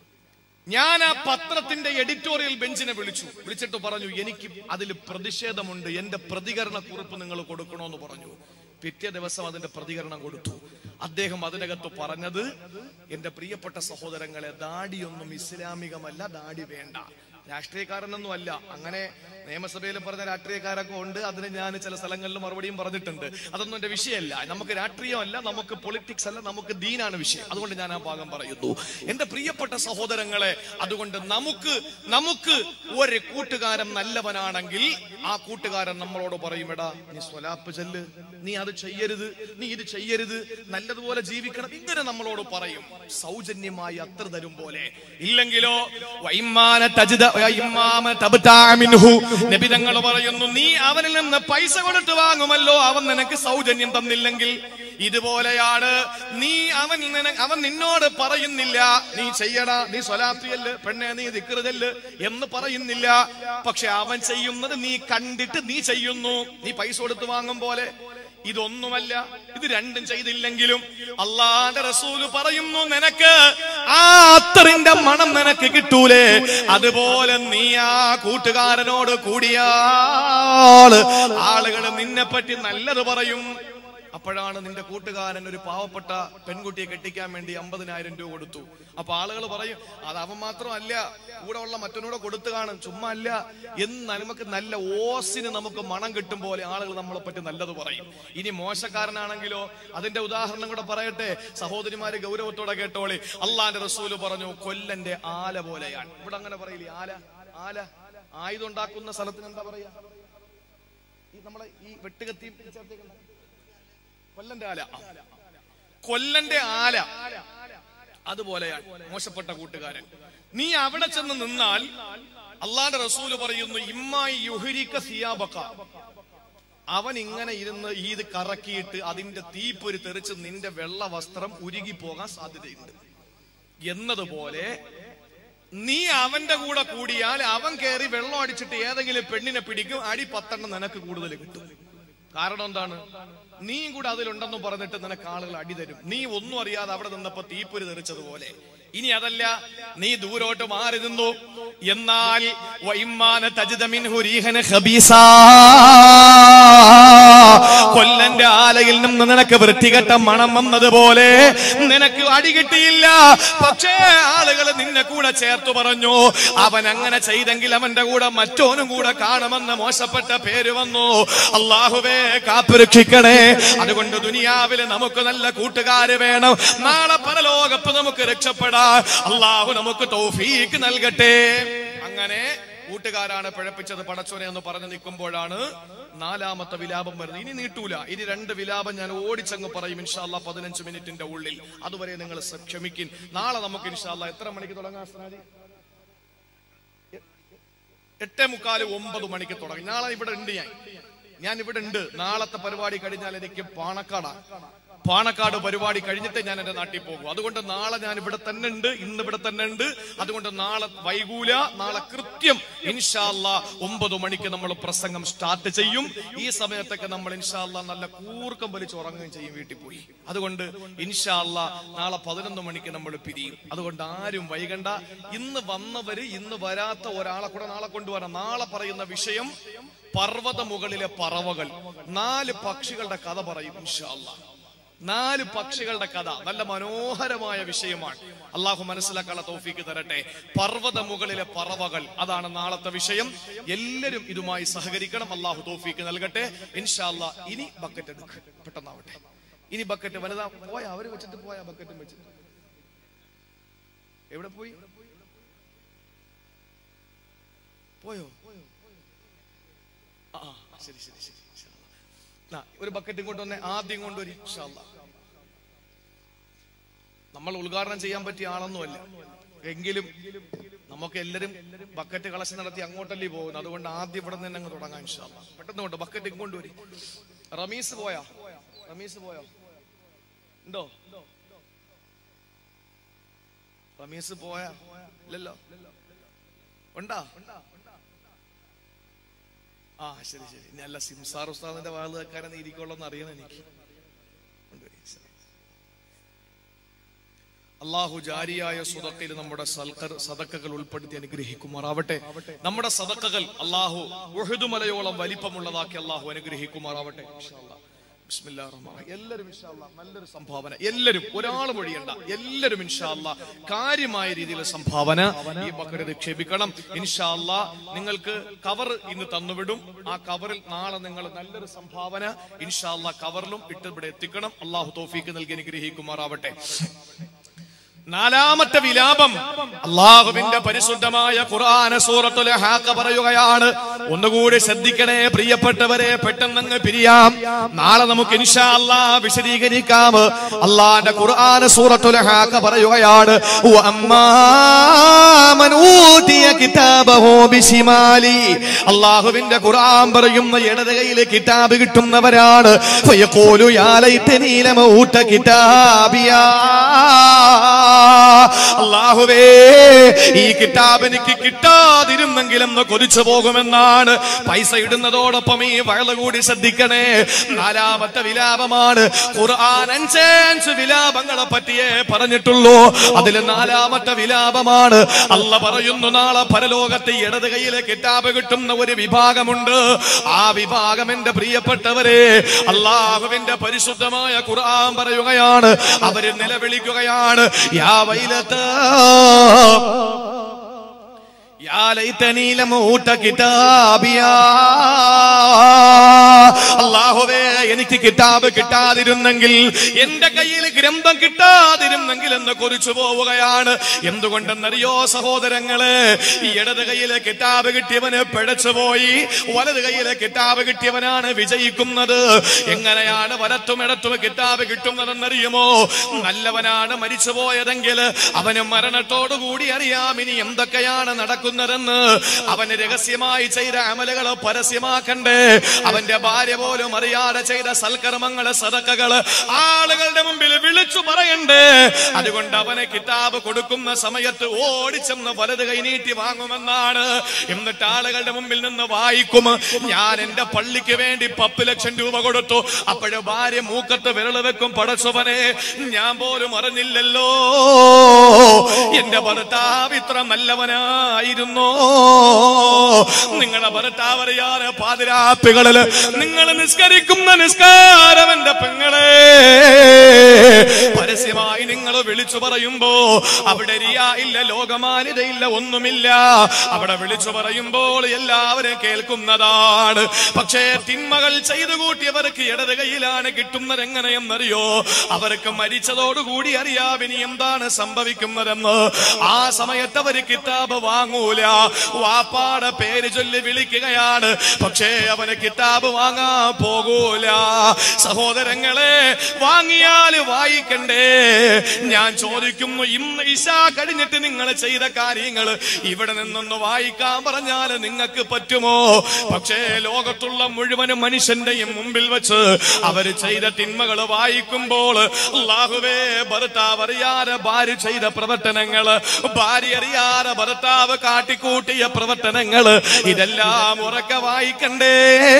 ഞാൻ ആ പത്രത്തിന്റെ എഡിറ്റോറിയൽ ബെഞ്ചിനെ വിളിച്ചു വിളിച്ചിട്ട് പറഞ്ഞു എനിക്ക് അതിൽ പ്രതിഷേധമുണ്ട് എന്റെ പ്രതികരണ കുറിപ്പ് നിങ്ങൾ കൊടുക്കണമെന്ന് പറഞ്ഞു പിറ്റേ ദിവസം അതിന്റെ പ്രതികരണം കൊടുത്തു അദ്ദേഹം അതിനകത്ത് പറഞ്ഞത് എന്റെ പ്രിയപ്പെട്ട സഹോദരങ്ങളെ ദാടിയൊന്നും ഇസ്ലാമികമല്ല ദാടി വേണ്ട രാഷ്ട്രീയക്കാരനൊന്നും അല്ല അങ്ങനെ നിയമസഭയിൽ പറഞ്ഞ രാഷ്ട്രീയക്കാരൊക്കെ ഉണ്ട് അതിന് ഞാൻ ചില സ്ഥലങ്ങളിൽ മറുപടിയും പറഞ്ഞിട്ടുണ്ട് അതൊന്നും എന്റെ വിഷയമല്ല നമുക്ക് രാഷ്ട്രീയമല്ല നമുക്ക് പൊളിറ്റിക്സ് അല്ല നമുക്ക് ദീനാണ് വിഷയം അതുകൊണ്ട് ഞാൻ ആ ഭാഗം പറയുന്നു എന്റെ പ്രിയപ്പെട്ട സഹോദരങ്ങളെ അതുകൊണ്ട് നമുക്ക് നമുക്ക് ഒരു കൂട്ടുകാരൻ നല്ലവനാണെങ്കിൽ ആ കൂട്ടുകാരൻ നമ്മളോട് പറയും എടാ നീ സ്വലാപ്പ് ചെല്ല് നീ അത് ചെയ്യരുത് നീ ഇത് ചെയ്യരുത് നല്ലതുപോലെ ജീവിക്കണം ഇങ്ങനെ നമ്മളോട് പറയും സൗജന്യമായി അത്ര തരും പോലെ ഇല്ലെങ്കിലോ വൈമാന തജിദ വൈമാമ തബ്താ മിൻഹു നബി തങ്ങൾ പറയുന്നു നീ അവനിൽ നിന്ന് പൈസ കൊടുത്ത് വാങ്ങുമല്ലോ അവൻ നിനക്ക് സൗജന്യം തന്നില്ലെങ്കിൽ ഇതുപോലെയാണ് നീ അവൻ നിന- അവൻ നിന്നോട് പറയുന്നില്ല നീ ചെയ്യടാ നീ സ്വലാത്തിയല്ല് പെണ്ണെ നീ ദിക്കറുതല്ല് എന്ന് പറയുന്നില്ല പക്ഷെ അവൻ ചെയ്യുന്നത് നീ കണ്ടിട്ട് നീ ചെയ്യുന്നു നീ പൈസ കൊടുത്ത് വാങ്ങും പോലെ ഇതൊന്നുമല്ല ഇത് രണ്ടും ചെയ്തില്ലെങ്കിലും അള്ളാന്റെ റസൂല് പറയുന്നു നിനക്ക് ആ അത്തറിന്റെ മണം നിനക്ക് കിട്ടൂലേ അതുപോലെ നീ ആ കൂട്ടുകാരനോട് കൂടിയാള് ആളുകൾ നിന്നെ പറ്റി നല്ലത് പറയും അപ്പോഴാണ് നിന്റെ കൂട്ടുകാരൻ ഒരു പാവപ്പെട്ട പെൺകുട്ടിയെ കെട്ടിക്കാൻ വേണ്ടി അമ്പതിനായിരം രൂപ കൊടുത്തു അപ്പൊ ആളുകൾ പറയും അത് അവൻ മാത്രമല്ല കൂടെ ഉള്ള മറ്റൊന്നൂടെ കൊടുത്തു കാണും ചുമ്മാ അല്ല എന്ന് നമുക്ക് നല്ല ഓസിന് നമുക്ക് മണം കിട്ടും പോലെ ആളുകൾ നമ്മളെ പറ്റി നല്ലത് പറയും ഇനി മോശക്കാരനാണെങ്കിലോ അതിന്റെ ഉദാഹരണം കൂടെ പറയട്ടെ സഹോദരിമാര് ഗൗരവത്തോടെ കേട്ടോളി അള്ളാന്റെ റസൂല് പറഞ്ഞു കൊല്ലന്റെ ആല പോലെയാണ് ഇവിടെ അങ്ങനെ പറയില്ലേ ആല ആല ആയുധം ഉണ്ടാക്കുന്ന സ്ഥലത്തിന് എന്താ പറയാ ഈ നമ്മളെ ഈ വെട്ടുകത്തി ചേർത്തേക്കുന്ന കൊല്ലന്റെ ആല ആ. കൊല്ലന്റെ ആല അതുപോലെയാണ് മോശപ്പെട്ട കൂട്ടുകാരൻ നീ അവിടെ ചെന്ന് നിന്നാൽ അള്ളാന്റെ റസൂല് പറയുന്നു ഇമ്മായി യുഹരിക്ക സിയാബക്ക അവൻ ഇങ്ങനെ ഇരുന്ന് ഇത് കറക്കിയിട്ട് അതിന്റെ തീപ്പൊരി തെറിച്ച് നിന്റെ വെള്ള വസ്ത്രം ഉരുകി പോകാൻ സാധ്യതയുണ്ട് എന്നതുപോലെ നീ അവന്റെ കൂടെ കൂടിയാൽ അവൻ കയറി വെള്ളം അടിച്ചിട്ട് ഏതെങ്കിലും പെണ്ണിനെ പിടിക്കും അടി പത്തെണ്ണം നിനക്ക് കൂടുതൽ കിട്ടും കാരണം എന്താണ് നീയും കൂടെ അതിലുണ്ടെന്ന് പറഞ്ഞിട്ട് നിനക്ക് ആളുകൾ അടി തരും നീ ഒന്നും അറിയാതെ അവിടെ നിന്നപ്പോ തീപ്പൊരി തെറിച്ചതുപോലെ ഇനി അതല്ല നീ ദൂരോട്ട് മാറി നിന്നു എന്നാൽ വൈമാന തജിതമിൻഹു റീഹന ഖബീസാ. കൊല്ലന്റെ ആലയിൽ നിന്ന് നിനക്ക് വൃത്തികെട്ട മണം വന്നതുപോലെ നിനക്ക് അടി കിട്ടിയില്ല പക്ഷേ ആളുകൾ നിന്നെ കൂടെ ചേർത്തു പറഞ്ഞു അവൻ അങ്ങനെ ചെയ്തെങ്കിൽ അവന്റെ കൂടെ മറ്റോനും കൂടെ കാണുമെന്ന് മോശപ്പെട്ട പേര് വന്നു അള്ളാഹുവേ കാത്തുരക്ഷിക്കണേ അതുകൊണ്ട് ദുനിയാവില് നമുക്ക് നല്ല കൂട്ടുകാര് വേണം നാളെ പരലോകത്ത് നമുക്ക് രക്ഷപ്പെടാൻ അള്ളാഹു നമുക്ക് തൗഫീക്ക് നൽകട്ടെ അങ്ങനെ കൂട്ടുകാരാണ് പിഴപ്പിച്ചത് പടച്ചോനെ എന്ന് പറഞ്ഞു നിൽക്കുമ്പോഴാണ് നാലാമത്തെ വിലാപം വരുന്നത് ഇനി നീട്ടൂല ഇനി രണ്ട് വിലാപം ഞാൻ ഓടിച്ചങ്ങ് പറയും ഇൻഷാല്ല പതിനഞ്ച് മിനിറ്റിന്റെ ഉള്ളിൽ അതുവരെ നിങ്ങൾ സ- ക്ഷമിക്കിൻ നാളെ നമുക്ക് ഇൻഷാല്ല എത്ര മണിക്ക് തുടങ്ങാം സ്നാജി എട്ടേ മുക്കാല് ഒമ്പത് മണിക്ക് തുടങ്ങി നാളെ ഇവിടെ ഉണ്ട് ഞാൻ ഞാൻ ഇവിടെ ഉണ്ട് നാളത്തെ പരിപാടി കഴിഞ്ഞാൽ എനിക്ക് പാണക്കാടാണ് പാണക്കാട് പരിപാടി കഴിഞ്ഞിട്ടേ ഞാൻ എന്റെ നാട്ടിൽ പോകും അതുകൊണ്ട് നാളെ ഞാൻ ഇവിടെ തന്നെ ഉണ്ട് ഇന്ന് ഇവിടെ തന്നെ ഉണ്ട് അതുകൊണ്ട് നാളെ വൈകൂല നാളെ കൃത്യം ഇൻഷാല്ല ഒമ്പത് മണിക്ക് നമ്മൾ പ്രസംഗം സ്റ്റാർട്ട് ചെയ്യും ഈ സമയത്തൊക്കെ നമ്മൾ ഇൻഷാല്ല നല്ല കൂർക്കം വലിച്ച് ഉറങ്ങുകയും ചെയ്യും വീട്ടിൽ പോയി അതുകൊണ്ട് ഇൻഷാല്ല നാളെ പതിനൊന്ന് മണിക്ക് നമ്മൾ പിരിയും അതുകൊണ്ട് ആരും വൈകണ്ട ഇന്ന് വന്നവര് ഇന്ന് വരാത്ത ഒരാളെ കൂടെ നാളെ കൊണ്ടുവരാം നാളെ പറയുന്ന വിഷയം പർവ്വത മുകളിലെ പറവകൾ നാല് പക്ഷികളുടെ കഥ പറയും ഇൻഷാല്ല നാല് പക്ഷികളുടെ കഥ നല്ല മനോഹരമായ വിഷയമാണ് അള്ളാഹു മനസ്സിലാക്കാനുള്ള തോഫീക്ക് തരട്ടെ പർവ്വത മുകളിലെ പറവകൾ അതാണ് നാളത്തെ വിഷയം എല്ലാവരും ഇതുമായി സഹകരിക്കണം അള്ളാഹു തോഫീക്ക് നൽകട്ടെ ഇൻഷാല്ല ഇനി ബക്കറ്റ് എടുക്ക് പെട്ടെന്നാവട്ടെ ഇനി ബക്കറ്റ് വലുതാ പോയാ അവര് വെച്ചിട്ട് പോയാ ബക്കറ്റും വെച്ചിട്ട് എവിടെ പോയി പോയോ ആ ആ, ശരി ശരി ശരി ഇൻഷാ അല്ലാ. ദാ, ഒരു ബക്കറ്റ് ഇങ്ങോട്ട് വന്നേ ആദ്യം കൊണ്ടുവരും ഇൻഷാ അല്ലാ. നമ്മൾ ഉദ്ഘാടനം ചെയ്യാൻ പറ്റിയ ആളൊന്നുമല്ല എങ്കിലും നമുക്ക് എല്ലാരും ബക്കറ്റ് കളക്ഷൻ നടത്തി അങ്ങോട്ടല്ലേ പോകുന്നത് അതുകൊണ്ട് ആദ്യം ഇവിടെ നിന്ന് തന്നെ അങ്ങ് തുടങ്ങാം ഇൻഷാ അല്ലാ. പെട്ടെന്ന് കൊണ്ട് ബക്കറ്റ് ഇങ്ങോട്ട് വരും റമീസ് പോയോ റമീസ് പോയോ ഉണ്ടോ റമീസ് പോയാ ഇല്ലല്ലോ ഉണ്ടാ ആ ശരി ശരി ഇനി അല്ല സിംസാർ ഉസ്താദിന്റെ വാള് വെക്കാനെന്ന് ഇരിക്കുള്ളൂ അറിയണം എനിക്ക് കൊണ്ടുവരി. ശരി. അള്ളാഹു ജാരിയായ സുതക്കയിൽ നമ്മുടെ സൽക്കർ സദക്കകൾ ഉൾപ്പെടുത്തി അനുഗ്രഹിക്കുമാറാവട്ടെ നമ്മുടെ സദക്കകൾ അള്ളാഹു ഉഹദു മലയോളം വലിപ്പമുള്ളതാക്കി അള്ളാഹു അനുഗ്രഹിക്കുമാറാവട്ടെ ഇൻഷാ അല്ലാ. ബിസ്മില്ലാഹിർ റഹ്മാനിർ റഹീം. എല്ലാവരും ഇൻഷാ അല്ലാ നല്ലൊരു സംഭാവന എല്ലാവരും ഒരാൾ വഴിയണ്ട എല്ലാവരും ഇൻഷാ അല്ലാ കാര്യമായ രീതിയിൽ സംഭാവന ഈ ബക്കറ്റ് നിക്ഷേപിക്കണം ഇൻഷാ അല്ലാ നിങ്ങൾക്ക് കവർ ഇന്ന് തന്നുവിടും ആ കവറിൽ നാളെ നിങ്ങൾ നല്ലൊരു സംഭാവന ഇൻഷാ അല്ലാ കവറിലും ഇട്ട് ഇവിടെ എത്തിക്കണം അള്ളാഹു തോഫീക്ക് നൽകി അനുഗ്രഹിക്കുമാറാവട്ടെ നാലാമത്തെ വിലാപം അള്ളാഹുവിന്റെ പരിശുദ്ധമായ ഖുർആന സൂറത്തുൽ ഹാക്ക പറയുകയാണ് ഒന്നുകൂടി ശ്രദ്ധിക്കണേ പ്രിയപ്പെട്ടവരെ പെട്ടെന്നങ്ങ് പിരിയാം നാളെ നമുക്ക് ഇൻഷാ അല്ലാ വിശദീകരിക്കാം അള്ളാന്റെ ഖുർആന സൂറത്തുൽ ഹാക്ക പറയുകയാണ് വഅമ്മാ മൻ ഊതിയ കിതാബഹു ബിശിമാലി അള്ളാഹുവിന്റെ ഖുർആൻ പറയുന്ന ഇടത് കയ്യിൽ കിതാബ് കിട്ടുന്നവരാണ് ഫയഖൂലു യാ ലൈതനീ ലമ ഊത കിതാബിയാ അള്ളാഹുവേ ഈ കിതാബ് എനിക്ക് കിട്ടാതിരുന്നെങ്കിൽ എന്ന് കൊതിച്ചു പോകുമെന്നാണ് പൈസ ഇടുന്നതോടൊപ്പം ഈ വയല കൂടി ശ്രദ്ധിക്കണേ നാലാമത്തെ വിലാപമാണ് ഖുർആൻ അഞ്ചഞ്ച് വിലാപങ്ങളെ പറ്റിയേ പറഞ്ഞിട്ടുള്ളൂ അതിൽ നാലാമത്തെ വിലാപമാണ് അല്ല പറയുന്നു നാളെ പരലോകത്തെ ഇടത് കയ്യിലെ കിതാബ് കിട്ടുന്ന ഒരു വിഭാഗമുണ്ട് ആ വിഭാഗം എന്റെ പ്രിയപ്പെട്ടവരെ അള്ളാഹുവിന്റെ പരിശുദ്ധമായ ഖുർആൻ പറയുകയാണ് അവര് നിലവിളിക്കുകയാണ് യാ വൈലത്താ يا ليتني لم أوت كتابيا അള്ളാഹുവേ എനിക്ക് കിതാബ് കിട്ടാതിരുന്നെങ്കിൽ എന്റെ കയ്യിൽ ഗ്രന്ഥം കിട്ടാതിരുന്നെങ്കിൽ എന്ന് കുറിച്ചു പോവുകയാണ് എന്തുകൊണ്ടെന്നറിയോ സഹോദരങ്ങള് ഈ ഇടത് കയ്യിലെ കിതാബ് കിട്ടിയവന് പിഴച്ചുപോയി വലത് കയ്യിലെ കിതാബ് കിട്ടിയവനാണ് വിജയിക്കുന്നത് എങ്ങനെയാണ് വലത്തും ഇടത്തും കിതാബ് കിട്ടുന്നതെന്നറിയുമോ നല്ലവനാണ് മരിച്ചുപോയതെങ്കിൽ അവന് മരണത്തോടുകൂടി അറിയാം ഇനി എന്തൊക്കെയാണ് നടക്കുന്നതെന്ന് അവന് രഹസ്യമായി ചെയ്ത അമലുകൾ പരസ്യമാക്കണ്ടേ അവന്റെ ഭാര്യ പോലും അറിയാതെ ചെയ്ത സൽക്കർമ്മങ്ങള് സതക്കകള് ആളുകളുടെ മുമ്പിൽ വിളിച്ചു പറയണ്ടേ അതുകൊണ്ട് അവന് കിതാബ് കൊടുക്കുന്ന സമയത്ത് ഓടിച്ചെന്ന് വലത് കൈനീട്ടി വാങ്ങുമെന്നാണ് എന്നിട്ട് ആളുകളുടെ മുമ്പിൽ നിന്ന് വായിക്കും ഞാൻ എന്റെ പള്ളിക്ക് വേണ്ടി പത്ത് ലക്ഷം രൂപ കൊടുത്തു അപ്പോഴ് ഭാര്യ മൂക്കത്ത് വിരള് വെക്കും പടച്ചവനെ ഞാൻ പോലും അറിഞ്ഞില്ലല്ലോ എന്റെ ഭർത്താവ് ഇത്ര നല്ലവനായിരുന്നോ നിങ്ങളുടെ ഭർത്താവ് അറിയാതെ പാതിരാപ്പികളില് നിങ്ങൾ നിസ്കരിക്കുന്ന നിസ്കാരം എന്റെ പെങ്ങളെ പരസ്യമായി നിങ്ങൾ വിളിച്ചു പറയുമ്പോ അവിടെ റിയ ഇല്ല ലോകമാന്യതയില്ല ഒന്നുമില്ല അവിടെ വിളിച്ചു പറയുമ്പോൾ എല്ലാവരും കേൾക്കുന്നതാണ് പക്ഷേ തിന്മകൾ ചെയ്തു കൂട്ടിയവർക്ക് ഇടത് കൈയിലാണ് കിട്ടുന്നത് എങ്ങനെയെന്നറിയോ അവർക്ക് മരിച്ചതോടുകൂടി അറിയാം ഇനി എന്താണ് സംഭവിക്കുന്നതെന്ന് ആ സമയത്ത് അവര് കിതാബ് വാങ്ങൂല വാപ്പാടെ പേര് ചൊല്ലി വിളിക്കുകയാണ് പക്ഷേ അവന് കിതാബ് വാങ്ങാൻ പോകൂല സഹോദരങ്ങളെ വാങ്ങിയാൽ വായിക്കണ്ടേ ഞാൻ ചോദിക്കുന്നു ഇന്ന് ഇശ കഴിഞ്ഞിട്ട് നിങ്ങൾ ചെയ്ത കാര്യങ്ങൾ ഇവിടെ നിന്നൊന്ന് വായിക്കാൻ പറഞ്ഞാൽ നിങ്ങൾക്ക് പറ്റുമോ പക്ഷേ ലോകത്തുള്ള മുഴുവൻ മനുഷ്യന്റെയും മുമ്പിൽ വെച്ച് അവര് ചെയ്ത തിന്മകൾ വായിക്കുമ്പോൾ അള്ളാഹുവേ ഭർത്താവ് അറിയാതെ ഭാര്യ ചെയ്ത പ്രവർത്തനങ്ങള് ഭാര്യ അറിയാതെ ഭർത്താവ് കാട്ടിക്കൂട്ടിയ പ്രവർത്തനങ്ങള് ഇതെല്ലാം ഉറക്കെ വായിക്കണ്ടേ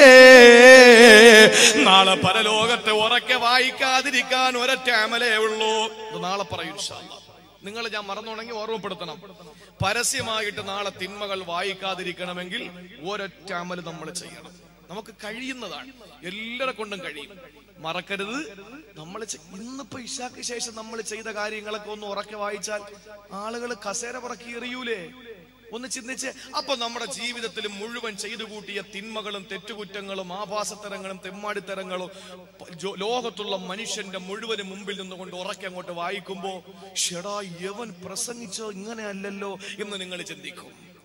നാളെ പരലോകത്ത് ഉറക്കെ വായിക്കാതിരിക്കാൻ ഒരൊറ്റ അമലേ ഉള്ളൂ ഇത് നാളെ പറയും നിങ്ങൾ ഞാൻ മറന്നുണെങ്കിൽ ഓർമ്മപ്പെടുത്തണം പരസ്യമായിട്ട് നാളെ തിന്മകൾ വായിക്കാതിരിക്കണമെങ്കിൽ ഒരൊറ്റ അമല് നമ്മൾ ചെയ്യണം നമുക്ക് കഴിയുന്നതാണ് എല്ലാരെ കൊണ്ടും കഴിയും മറക്കരുത് നമ്മൾ ഇന്നിപ്പോ ഇഷാക്ക് ശേഷം നമ്മൾ ചെയ്ത കാര്യങ്ങളൊക്കെ ഒന്ന് ഉറക്കെ വായിച്ചാൽ ആളുകൾ കസേര പറക്കി എറിയൂലേ ഒന്ന് ചിന്തിച്ച് അപ്പൊ നമ്മുടെ ജീവിതത്തിൽ മുഴുവൻ ചെയ്തു കൂട്ടിയ തിന്മകളും തെറ്റുകുറ്റങ്ങളും ആഭാസത്തരങ്ങളും തെമ്മാടിത്തരങ്ങളും പ- ജോ- ലോകത്തുള്ള മനുഷ്യന്റെ മുഴുവനും മുമ്പിൽ നിന്നുകൊണ്ട് ഉറക്കെ അങ്ങോട്ട് വായിക്കുമ്പോ ഷെടാ യവൻ പ്രസംഗിച്ചോ ഇങ്ങനെയല്ലല്ലോ എന്ന് നിങ്ങൾ ചിന്തിക്കും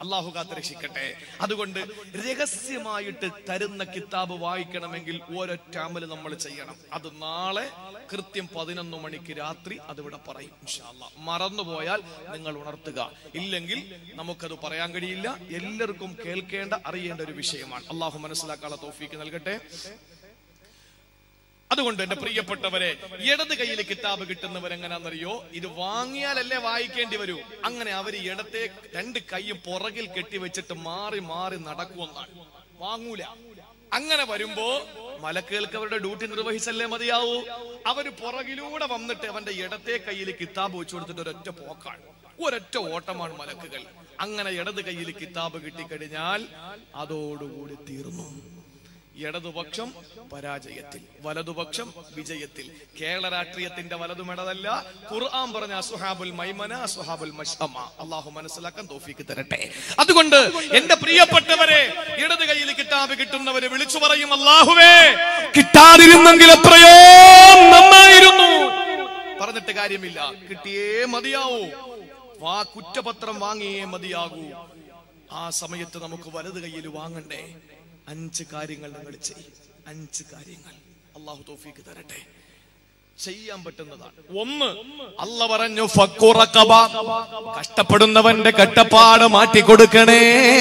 അള്ളാഹു കാത്തുരക്ഷിക്കട്ടെ അതുകൊണ്ട് രഹസ്യമായിട്ട് തരുന്ന കിതാബ് വായിക്കണമെങ്കിൽ ഒരൊറ്റ അമല് നമ്മൾ ചെയ്യണം അത് നാളെ കൃത്യം പതിനൊന്ന് മണിക്ക് രാത്രി അതിവിടെ പറയും ഇൻഷാ അല്ലാ. മറന്നുപോയാൽ നിങ്ങൾ ഉണർത്തുക ഇല്ലെങ്കിൽ നമുക്കത് പറയാൻ കഴിയില്ല എല്ലാവർക്കും കേൾക്കേണ്ട അറിയേണ്ട ഒരു വിഷയമാണ് അള്ളാഹു മനസ്സിലാക്കാനുള്ള തോഫീക്ക് നൽകട്ടെ അതുകൊണ്ട് എന്റെ പ്രിയപ്പെട്ടവരെ ഇടത് കയ്യിൽ കിതാബ് കിട്ടുന്നവരെങ്ങനാന്നറിയോ ഇത് വാങ്ങിയാലല്ലേ വായിക്കേണ്ടി വരൂ അങ്ങനെ അവര് ഇടത്തെ രണ്ട് കൈയും പുറകിൽ കെട്ടിവെച്ചിട്ട് മാറി മാറി നടക്കുമെന്നാണ് വാങ്ങൂല അങ്ങനെ വരുമ്പോ മലക്കുകൾക്ക് അവരുടെ ഡ്യൂട്ടി നിർവഹിച്ചല്ലേ മതിയാവൂ അവര് പുറകിലൂടെ വന്നിട്ട് അവന്റെ ഇടത്തെ കയ്യിൽ കിതാബ് വെച്ചു കൊടുത്തിട്ട് ഒരൊറ്റ പോക്കാണ് ഒരൊറ്റ ഓട്ടമാണ് മലക്കുകൾ അങ്ങനെ ഇടത് കയ്യിൽ കിതാബ് കിട്ടിക്കഴിഞ്ഞാൽ അതോടുകൂടി തീർന്നു ഇടതുപക്ഷം പരാജയത്തിൽ വലതുപക്ഷം വിജയത്തിൽ കേരള രാഷ്ട്രീയത്തിന്റെ വലതുമിടതല്ല ഖുർആൻ പറഞ്ഞ അസുഹാബുൽ മൈമന അസുഹാബുൽ മഷമ അള്ളാഹു മനസ്സിലാക്കാൻ തോഫിക്ക് തരട്ടെ അതുകൊണ്ട് എന്റെ പ്രിയപ്പെട്ടവരെ ഇടത് കയ്യിൽ കിതാബ് കിട്ടുന്നവരെ വിളിച്ചു പറയും അള്ളാഹുവേ കിട്ടാതിരുന്നെങ്കിൽ എത്രയോ നന്നായിരുന്നു പറഞ്ഞിട്ട് കാര്യമില്ല കിട്ടിയേ മതിയാവൂ വാ കുറ്റപത്രം വാങ്ങിയേ മതിയാകൂ ആ സമയത്ത് നമുക്ക് വലത് കയ്യിൽ വാങ്ങണ്ടേ അഞ്ച് കാര്യങ്ങൾ നിങ്ങൾ ചെയ്യും അഞ്ച് കാര്യങ്ങൾ അള്ളാഹു തോഫീക്ക് തരട്ടെ ചെയ്യാൻ പറ്റുന്നതാണ് ഒന്ന് അല്ല പറഞ്ഞു ഫക്കുറക്കബ കഷ്ടപ്പെടുന്നവന്റെ കഷ്ടപ്പാട് മാറ്റിക്കൊടുക്കണേ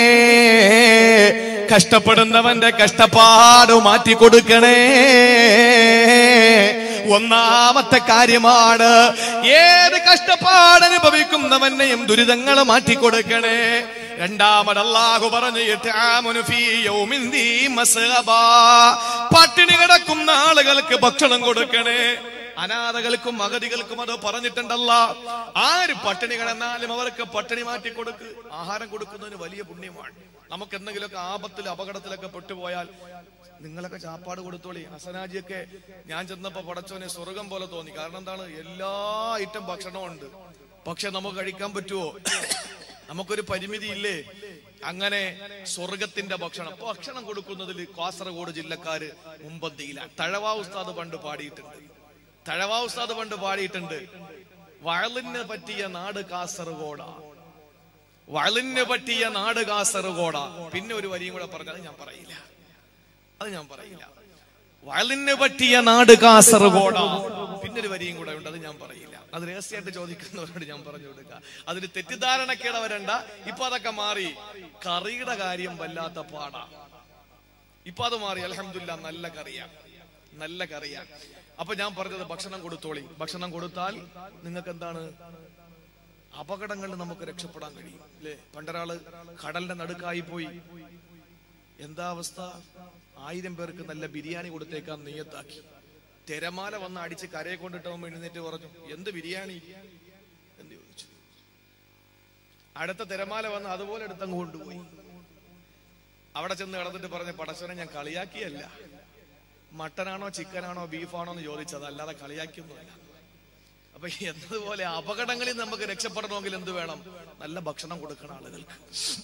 കഷ്ടപ്പെടുന്നവന്റെ കഷ്ടപ്പാട് മാറ്റിക്കൊടുക്കണേ ഒന്നാമത്തെ കാര്യമാണ് ഏത് കഷ്ടപ്പാട് അനുഭവിക്കുന്നവനെയും ദുരിതങ്ങൾ മാറ്റിക്കൊടുക്കണേ രണ്ടാമത് അള്ളാഹു പറഞ്ഞു യത്ആമുനു ഫീ യൗമിൻ ദീ മസ്ഗബാ. പട്ടിണി കിടക്കുന്ന ആളുകൾക്ക് ഭക്ഷണം കൊടുക്കണേ അനാഥകൾക്കും അഗതികൾക്കും അത് പറഞ്ഞിട്ടുണ്ടല്ല ആര് പട്ടിണി കിടന്നാലും അവർക്ക് പട്ടിണി മാറ്റി കൊടുക്ക് ആഹാരം കൊടുക്കുന്നതിന് വലിയ പുണ്യമാണ് നമുക്ക് എന്തെങ്കിലുമൊക്കെ ആപത്തിൽ അപകടത്തിലൊക്കെ പെട്ടുപോയാൽ നിങ്ങളൊക്കെ ചാപ്പാട് കൊടുത്തോളി ഹസനാജിയൊക്കെ ഞാൻ ചെന്നപ്പോ പടച്ചോനെ സ്വർഗം പോലെ തോന്നി കാരണം എന്താണ് എല്ലാ ഐറ്റം ഭക്ഷണവും ഉണ്ട് പക്ഷെ നമുക്ക് കഴിക്കാൻ പറ്റുമോ നമുക്കൊരു പരിമിതി ഇല്ലേ അങ്ങനെ സ്വർഗത്തിന്റെ ഭക്ഷണം ഭക്ഷണം കൊടുക്കുന്നതിൽ കാസർഗോഡ് ജില്ലക്കാര് മുമ്പന്തിയില്ല തഴവാ ഉസ്താദ് പണ്ട് പാടിയിട്ടുണ്ട് തഴവാ ഉസ്താദ് പണ്ട് പാടിയിട്ടുണ്ട് വയലിന് പറ്റിയ നാട് കാസർഗോഡാ വയലിന് പറ്റിയ നാട് കാസർഗോഡ പിന്നെ ഒരു വരിയും കൂടെ പറഞ്ഞത് ഞാൻ പറയില്ല അത് ഞാൻ പറയില്ല വയലിന് പറ്റിയ നാട് കാസർഗോഡ പിന്നെ ഒരു വരിയും കൂടെ ഉണ്ട് അത് ഞാൻ പറയില്ല അത് രഹസ്യമായിട്ട് ചോദിക്കുന്നവരോട് ഞാൻ പറഞ്ഞു കൊടുക്കുക അതിന് തെറ്റിദ്ധാരണക്കേട വരണ്ട ഇപ്പൊ അതൊക്കെ മാറി കറിയുടെ കാര്യം വല്ലാത്ത പാടാ ഇപ്പൊ അത് മാറി അലഹമില്ല നല്ല കറിയാ നല്ല കറിയാ അപ്പൊ ഞാൻ പറഞ്ഞത് ഭക്ഷണം കൊടുത്തോളി ഭക്ഷണം കൊടുത്താൽ നിങ്ങൾക്ക് എന്താണ് അപകടങ്ങളിൽ നമുക്ക് രക്ഷപ്പെടാൻ കഴിയും അല്ലേ പണ്ടൊരാള് കടലിന്റെ നടുക്കായി പോയി എന്താ അവസ്ഥ ആയിരം പേർക്ക് നല്ല ബിരിയാണി കൊടുത്തേക്കാൻ നെയ്യത്താക്കി തിരമാല വന്ന് അടിച്ച് കരയെ കൊണ്ടിട്ടവൻ എഴുന്നേറ്റ് പറഞ്ഞു എന്ത് ബിരിയാണി എന്ന് ചോദിച്ചു അടുത്ത തിരമാല വന്ന് അതുപോലെ എടുത്തങ്ങ് കൊണ്ടുപോയി അവിടെ ചെന്ന് കിടന്നിട്ട് പറഞ്ഞ പടച്ചവനെ ഞാൻ കളിയാക്കിയല്ല മട്ടനാണോ ചിക്കനാണോ ബീഫാണോ എന്ന് ചോദിച്ചത് അല്ലാതെ കളിയാക്കിയൊന്നുമല്ല അപ്പൊ എന്നതുപോലെ അപകടങ്ങളിൽ നമുക്ക് രക്ഷപ്പെടണമെങ്കിൽ എന്ത് വേണം നല്ല ഭക്ഷണം കൊടുക്കണം ആളുകൾക്ക്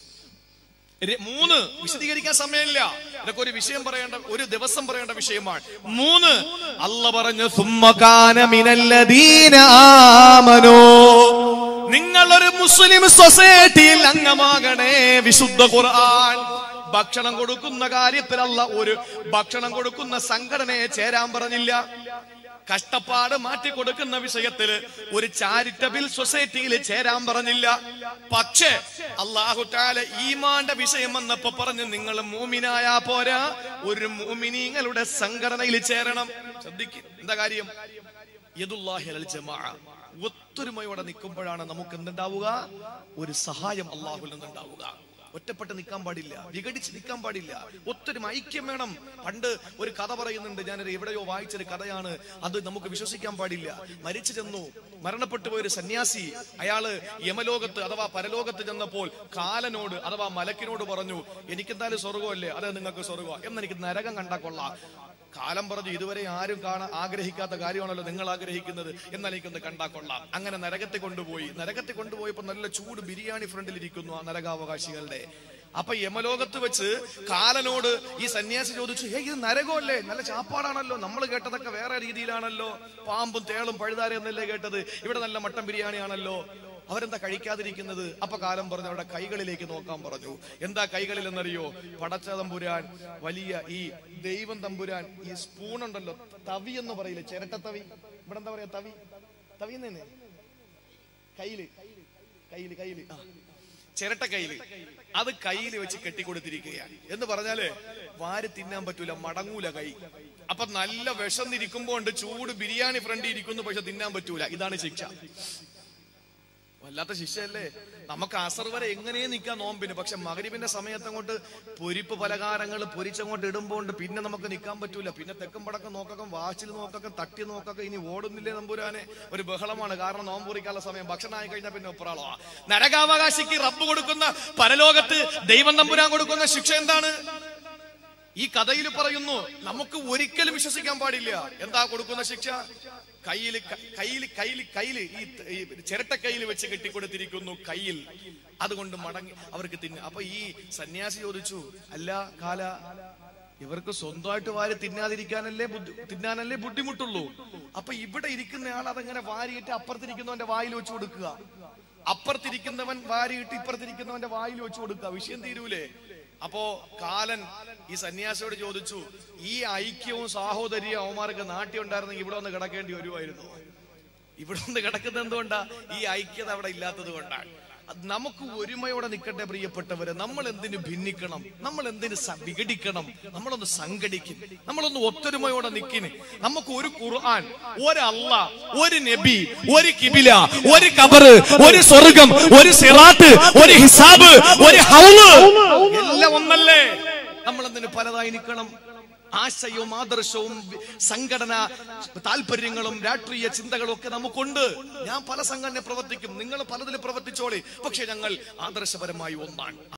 ര- മൂന്ന് വിശദീകരിക്കാൻ സമയമില്ല ഇതൊക്കെ ഒരു വിഷയം പറയേണ്ട ഒരു ദിവസം പറയേണ്ട വിഷയമാണ് മൂന്ന് അല്ല പറഞ്ഞു സുമ്മകാന മിനല്ലദീന ആമനോ നിങ്ങൾ ഒരു മുസ്ലിം സൊസൈറ്റിയിൽ അംഗമാകണേ വിശുദ്ധ ഖുർആൻ ഭക്ഷണം കൊടുക്കുന്ന കാര്യത്തിലല്ല ഒരു ഭക്ഷണം കൊടുക്കുന്ന സംഘടനയെ ചേരാൻ പറഞ്ഞില്ല കഷ്ടപ്പാട് മാറ്റി കൊടുക്കുന്ന വിഷയത്തിൽ ഒരു ചാരിറ്റബിൾ സൊസൈറ്റിയിൽ ചേരാൻ പറഞ്ഞില്ല പക്ഷേ അള്ളാഹു താല ഈമാന്റെ വിഷയം വന്നപ്പോ പറഞ്ഞു നിങ്ങൾ മൂമിനായാ പോരാ ഒരു മൂമിനീങ്ങളുടെ സംഘടനയിൽ ചേരണം ശ്രദ്ധിക്കും എന്താ കാര്യം യദുല്ലാഹി അലൽ ജമാഅ. ഒത്തൊരുമയോടെ നിൽക്കുമ്പോഴാണ് നമുക്ക് എന്തുണ്ടാവുക ഒരു സഹായം അള്ളാഹുൽ നിന്നുണ്ടാവുക ഒറ്റപ്പെട്ട് നിൽക്കാൻ പാടില്ല വിഘടിച്ച് നിൽക്കാൻ പാടില്ല ഒത്തൊരു ഐക്യം വേണം പണ്ട് ഒരു കഥ പറയുന്നുണ്ട് ഞാനൊരു എവിടെയോ വായിച്ചൊരു കഥയാണ് അത് നമുക്ക് വിശ്വസിക്കാൻ പാടില്ല മരിച്ചു ചെന്നു മരണപ്പെട്ടു പോയൊരു സന്യാസി അയാള് യമലോകത്ത് അഥവാ പരലോകത്ത് ചെന്നപ്പോൾ കാലനോട് അഥവാ മലക്കിനോട് പറഞ്ഞു എനിക്കെന്തായാലും സ്വർഗമല്ലേ അതെ നിങ്ങൾക്ക് സ്വർഗം എന്നെനിക്ക് നരകം കണ്ടാ കൊള്ളാം കാലം പറഞ്ഞു ഇതുവരെ ആരും കാണാൻ ആഗ്രഹിക്കാത്ത കാര്യമാണല്ലോ നിങ്ങൾ ആഗ്രഹിക്കുന്നത് എന്നാൽ എനിക്കൊന്ന് കണ്ടാ കൊള്ളാം അങ്ങനെ നരകത്തെ കൊണ്ടുപോയി നരകത്തെ കൊണ്ടുപോയപ്പോ നല്ല ചൂട് ബിരിയാണി ഫ്രണ്ടിൽ ഇരിക്കുന്നു ആ നരകാവകാശികളുടെ അപ്പൊ യമലോകത്ത് വെച്ച് കാലനോട് ഈ സന്യാസി ചോദിച്ചു ഹേ ഇത് നരകമല്ലേ നല്ല ചാപ്പാടാണല്ലോ നമ്മൾ കേട്ടതൊക്കെ വേറെ രീതിയിലാണല്ലോ പാമ്പും തേളും പഴുതാര എന്നല്ലേ കേട്ടത് ഇവിടെ നല്ല മട്ടൻ ബിരിയാണി ആണല്ലോ അവരെന്താ കഴിക്കാതിരിക്കുന്നത് അപ്പൊ കാലം പറഞ്ഞു അവിടെ കൈകളിലേക്ക് നോക്കാൻ പറഞ്ഞു എന്താ കൈകളിൽ എന്നറിയോ പടച്ച തമ്പുരാൻ വലിയ ഈ ദൈവം തമ്പുരാൻ ഈ സ്പൂൺ ഉണ്ടല്ലോ തവി എന്ന് പറയില്ലേ ചിരട്ട തവി ഇവിടെ എന്താ പറയാ തവി തവി തന്നെ കയ്യില് കയ്യില് കയ്യില് ആ ചിരട്ട കയ്യില് അത് കയ്യിൽ വെച്ച് കെട്ടിക്കൊടുത്തിരിക്കുകയാണ് എന്ന് പറഞ്ഞാല് വാരി തിന്നാൻ പറ്റൂല മടങ്ങൂല കൈ അപ്പൊ നല്ല വിശന്നിരിക്കുമ്പോ ഉണ്ട് ചൂട് ബിരിയാണി ഫ്രണ്ടിൽ ഇരിക്കുന്നു പക്ഷെ തിന്നാൻ പറ്റൂല ഇതാണ് ശിക്ഷ വല്ലാത്ത ശിക്ഷയല്ലേ നമുക്ക് അസർ വരെ എങ്ങനെയേ നിൽക്കാൻ നോമ്പിന് പക്ഷെ മകരിവിന്റെ സമയത്ത് അങ്ങോട്ട് പൊരിപ്പ് പലഹാരങ്ങൾ പൊരിച്ചങ്ങോട്ട് ഇടുമ്പോണ്ട് പിന്നെ നമുക്ക് നിൽക്കാൻ പറ്റൂല പിന്നെ തെക്കും പടക്കം നോക്കൊക്കെ വാച്ചിൽ നോക്കൊക്കെ തട്ടി നോക്കൊക്കെ ഇനി ഓടുന്നില്ലേ നമ്പൂരാനെ ഒരു ബഹളമാണ് കാരണം നോമ്പ് പൊറിക്കാനുള്ള സമയം ഭക്ഷണം ആയി കഴിഞ്ഞാൽ പിന്നെ ഒപ്പറാളോ നരകാവകാശിക്ക് റബ്ബ് കൊടുക്കുന്ന പരലോകത്ത് ദൈവം തമ്പുരാൻ കൊടുക്കുന്ന ശിക്ഷ എന്താണ് ഈ കഥയിൽ പറയുന്നു നമുക്ക് ഒരിക്കലും വിശ്വസിക്കാൻ പാടില്ല എന്താ കൊടുക്കുന്ന ശിക്ഷ കയ്യിൽ കയ്യിൽ കയ്യിൽ കയ്യിൽ ഈ ഈ ചിരട്ട കയ്യിൽ വെച്ച് കെട്ടിക്കൊടുത്തിരിക്കുന്നു കയ്യിൽ അതുകൊണ്ട് മടങ്ങി അവർക്ക് തിന്ന അപ്പൊ ഈ സന്യാസി ചോദിച്ചു അല്ല കാല ഇവർക്ക് സ്വന്തമായിട്ട് വാരി തിന്നാതിരിക്കാനല്ലേ ബുദ്ധി തിന്നാനല്ലേ ബുദ്ധിമുട്ടുള്ളൂ അപ്പൊ ഇവിടെ ഇരിക്കുന്ന ആൾ അതങ്ങനെ വാരിയിട്ട് അപ്പുറത്തിരിക്കുന്നവന്റെ വായിൽ വെച്ച് കൊടുക്കുക അപ്പുറത്തിരിക്കുന്നവൻ വാരിയിട്ട് ഇപ്പുറത്തിരിക്കുന്നവന്റെ വായിൽ വെച്ച് കൊടുക്കുക വിഷയം തീരൂലേ അപ്പോ കാലൻ ഈ സന്യാസിയോട് ചോദിച്ചു ഈ ഐക്യവും സാഹോദര്യവും അവന്മാർക്ക് നാട്ടി ഉണ്ടായിരുന്നെങ്കിൽ ഇവിടെ ഒന്ന് കിടക്കേണ്ടി വരുമായിരുന്നു ഇവിടെ ഒന്ന് കിടക്കുന്നത് എന്തുകൊണ്ടാ ഈ ഐക്യത അവിടെ ഇല്ലാത്തത് കൊണ്ടാണ് അത് നമുക്ക് ഒരുമയോടെ നിൽക്കട്ടെ പ്രിയപ്പെട്ടവരെ നമ്മൾ എന്തിനു ഭിന്നിക്കണം നമ്മൾ എന്തിനു സ- വിഘടിക്കണം നമ്മളൊന്ന് സംഘടിക്കും നമ്മളൊന്ന് ഒത്തൊരുമയോടെ നിൽക്കിന് നമുക്ക് ഒരു ഖുർആൻ ഒരു അല്ല ഒരു നബി ഒരു കിബില ഒരു കബറ് ഒരു സ്വർഗം ഒരു സിറാത്ത് ഒരു ഹിസാബ് ഒരു ഹൗല് എല്ലാം ഒന്നല്ലേ നമ്മൾ എന്തിനു പലതായി നിൽക്കണം ആശയവും ആദർശവും വി- സംഘടന താല്പര്യങ്ങളും രാഷ്ട്രീയ ചിന്തകളും ഒക്കെ നമുക്കുണ്ട് ഞാൻ പല സംഘടന പ്രവർത്തിക്കും നിങ്ങൾ പലതിൽ പ്രവർത്തിച്ചോളി പക്ഷെ ഞങ്ങൾ ആദർശപരമായി ഒന്നാണ്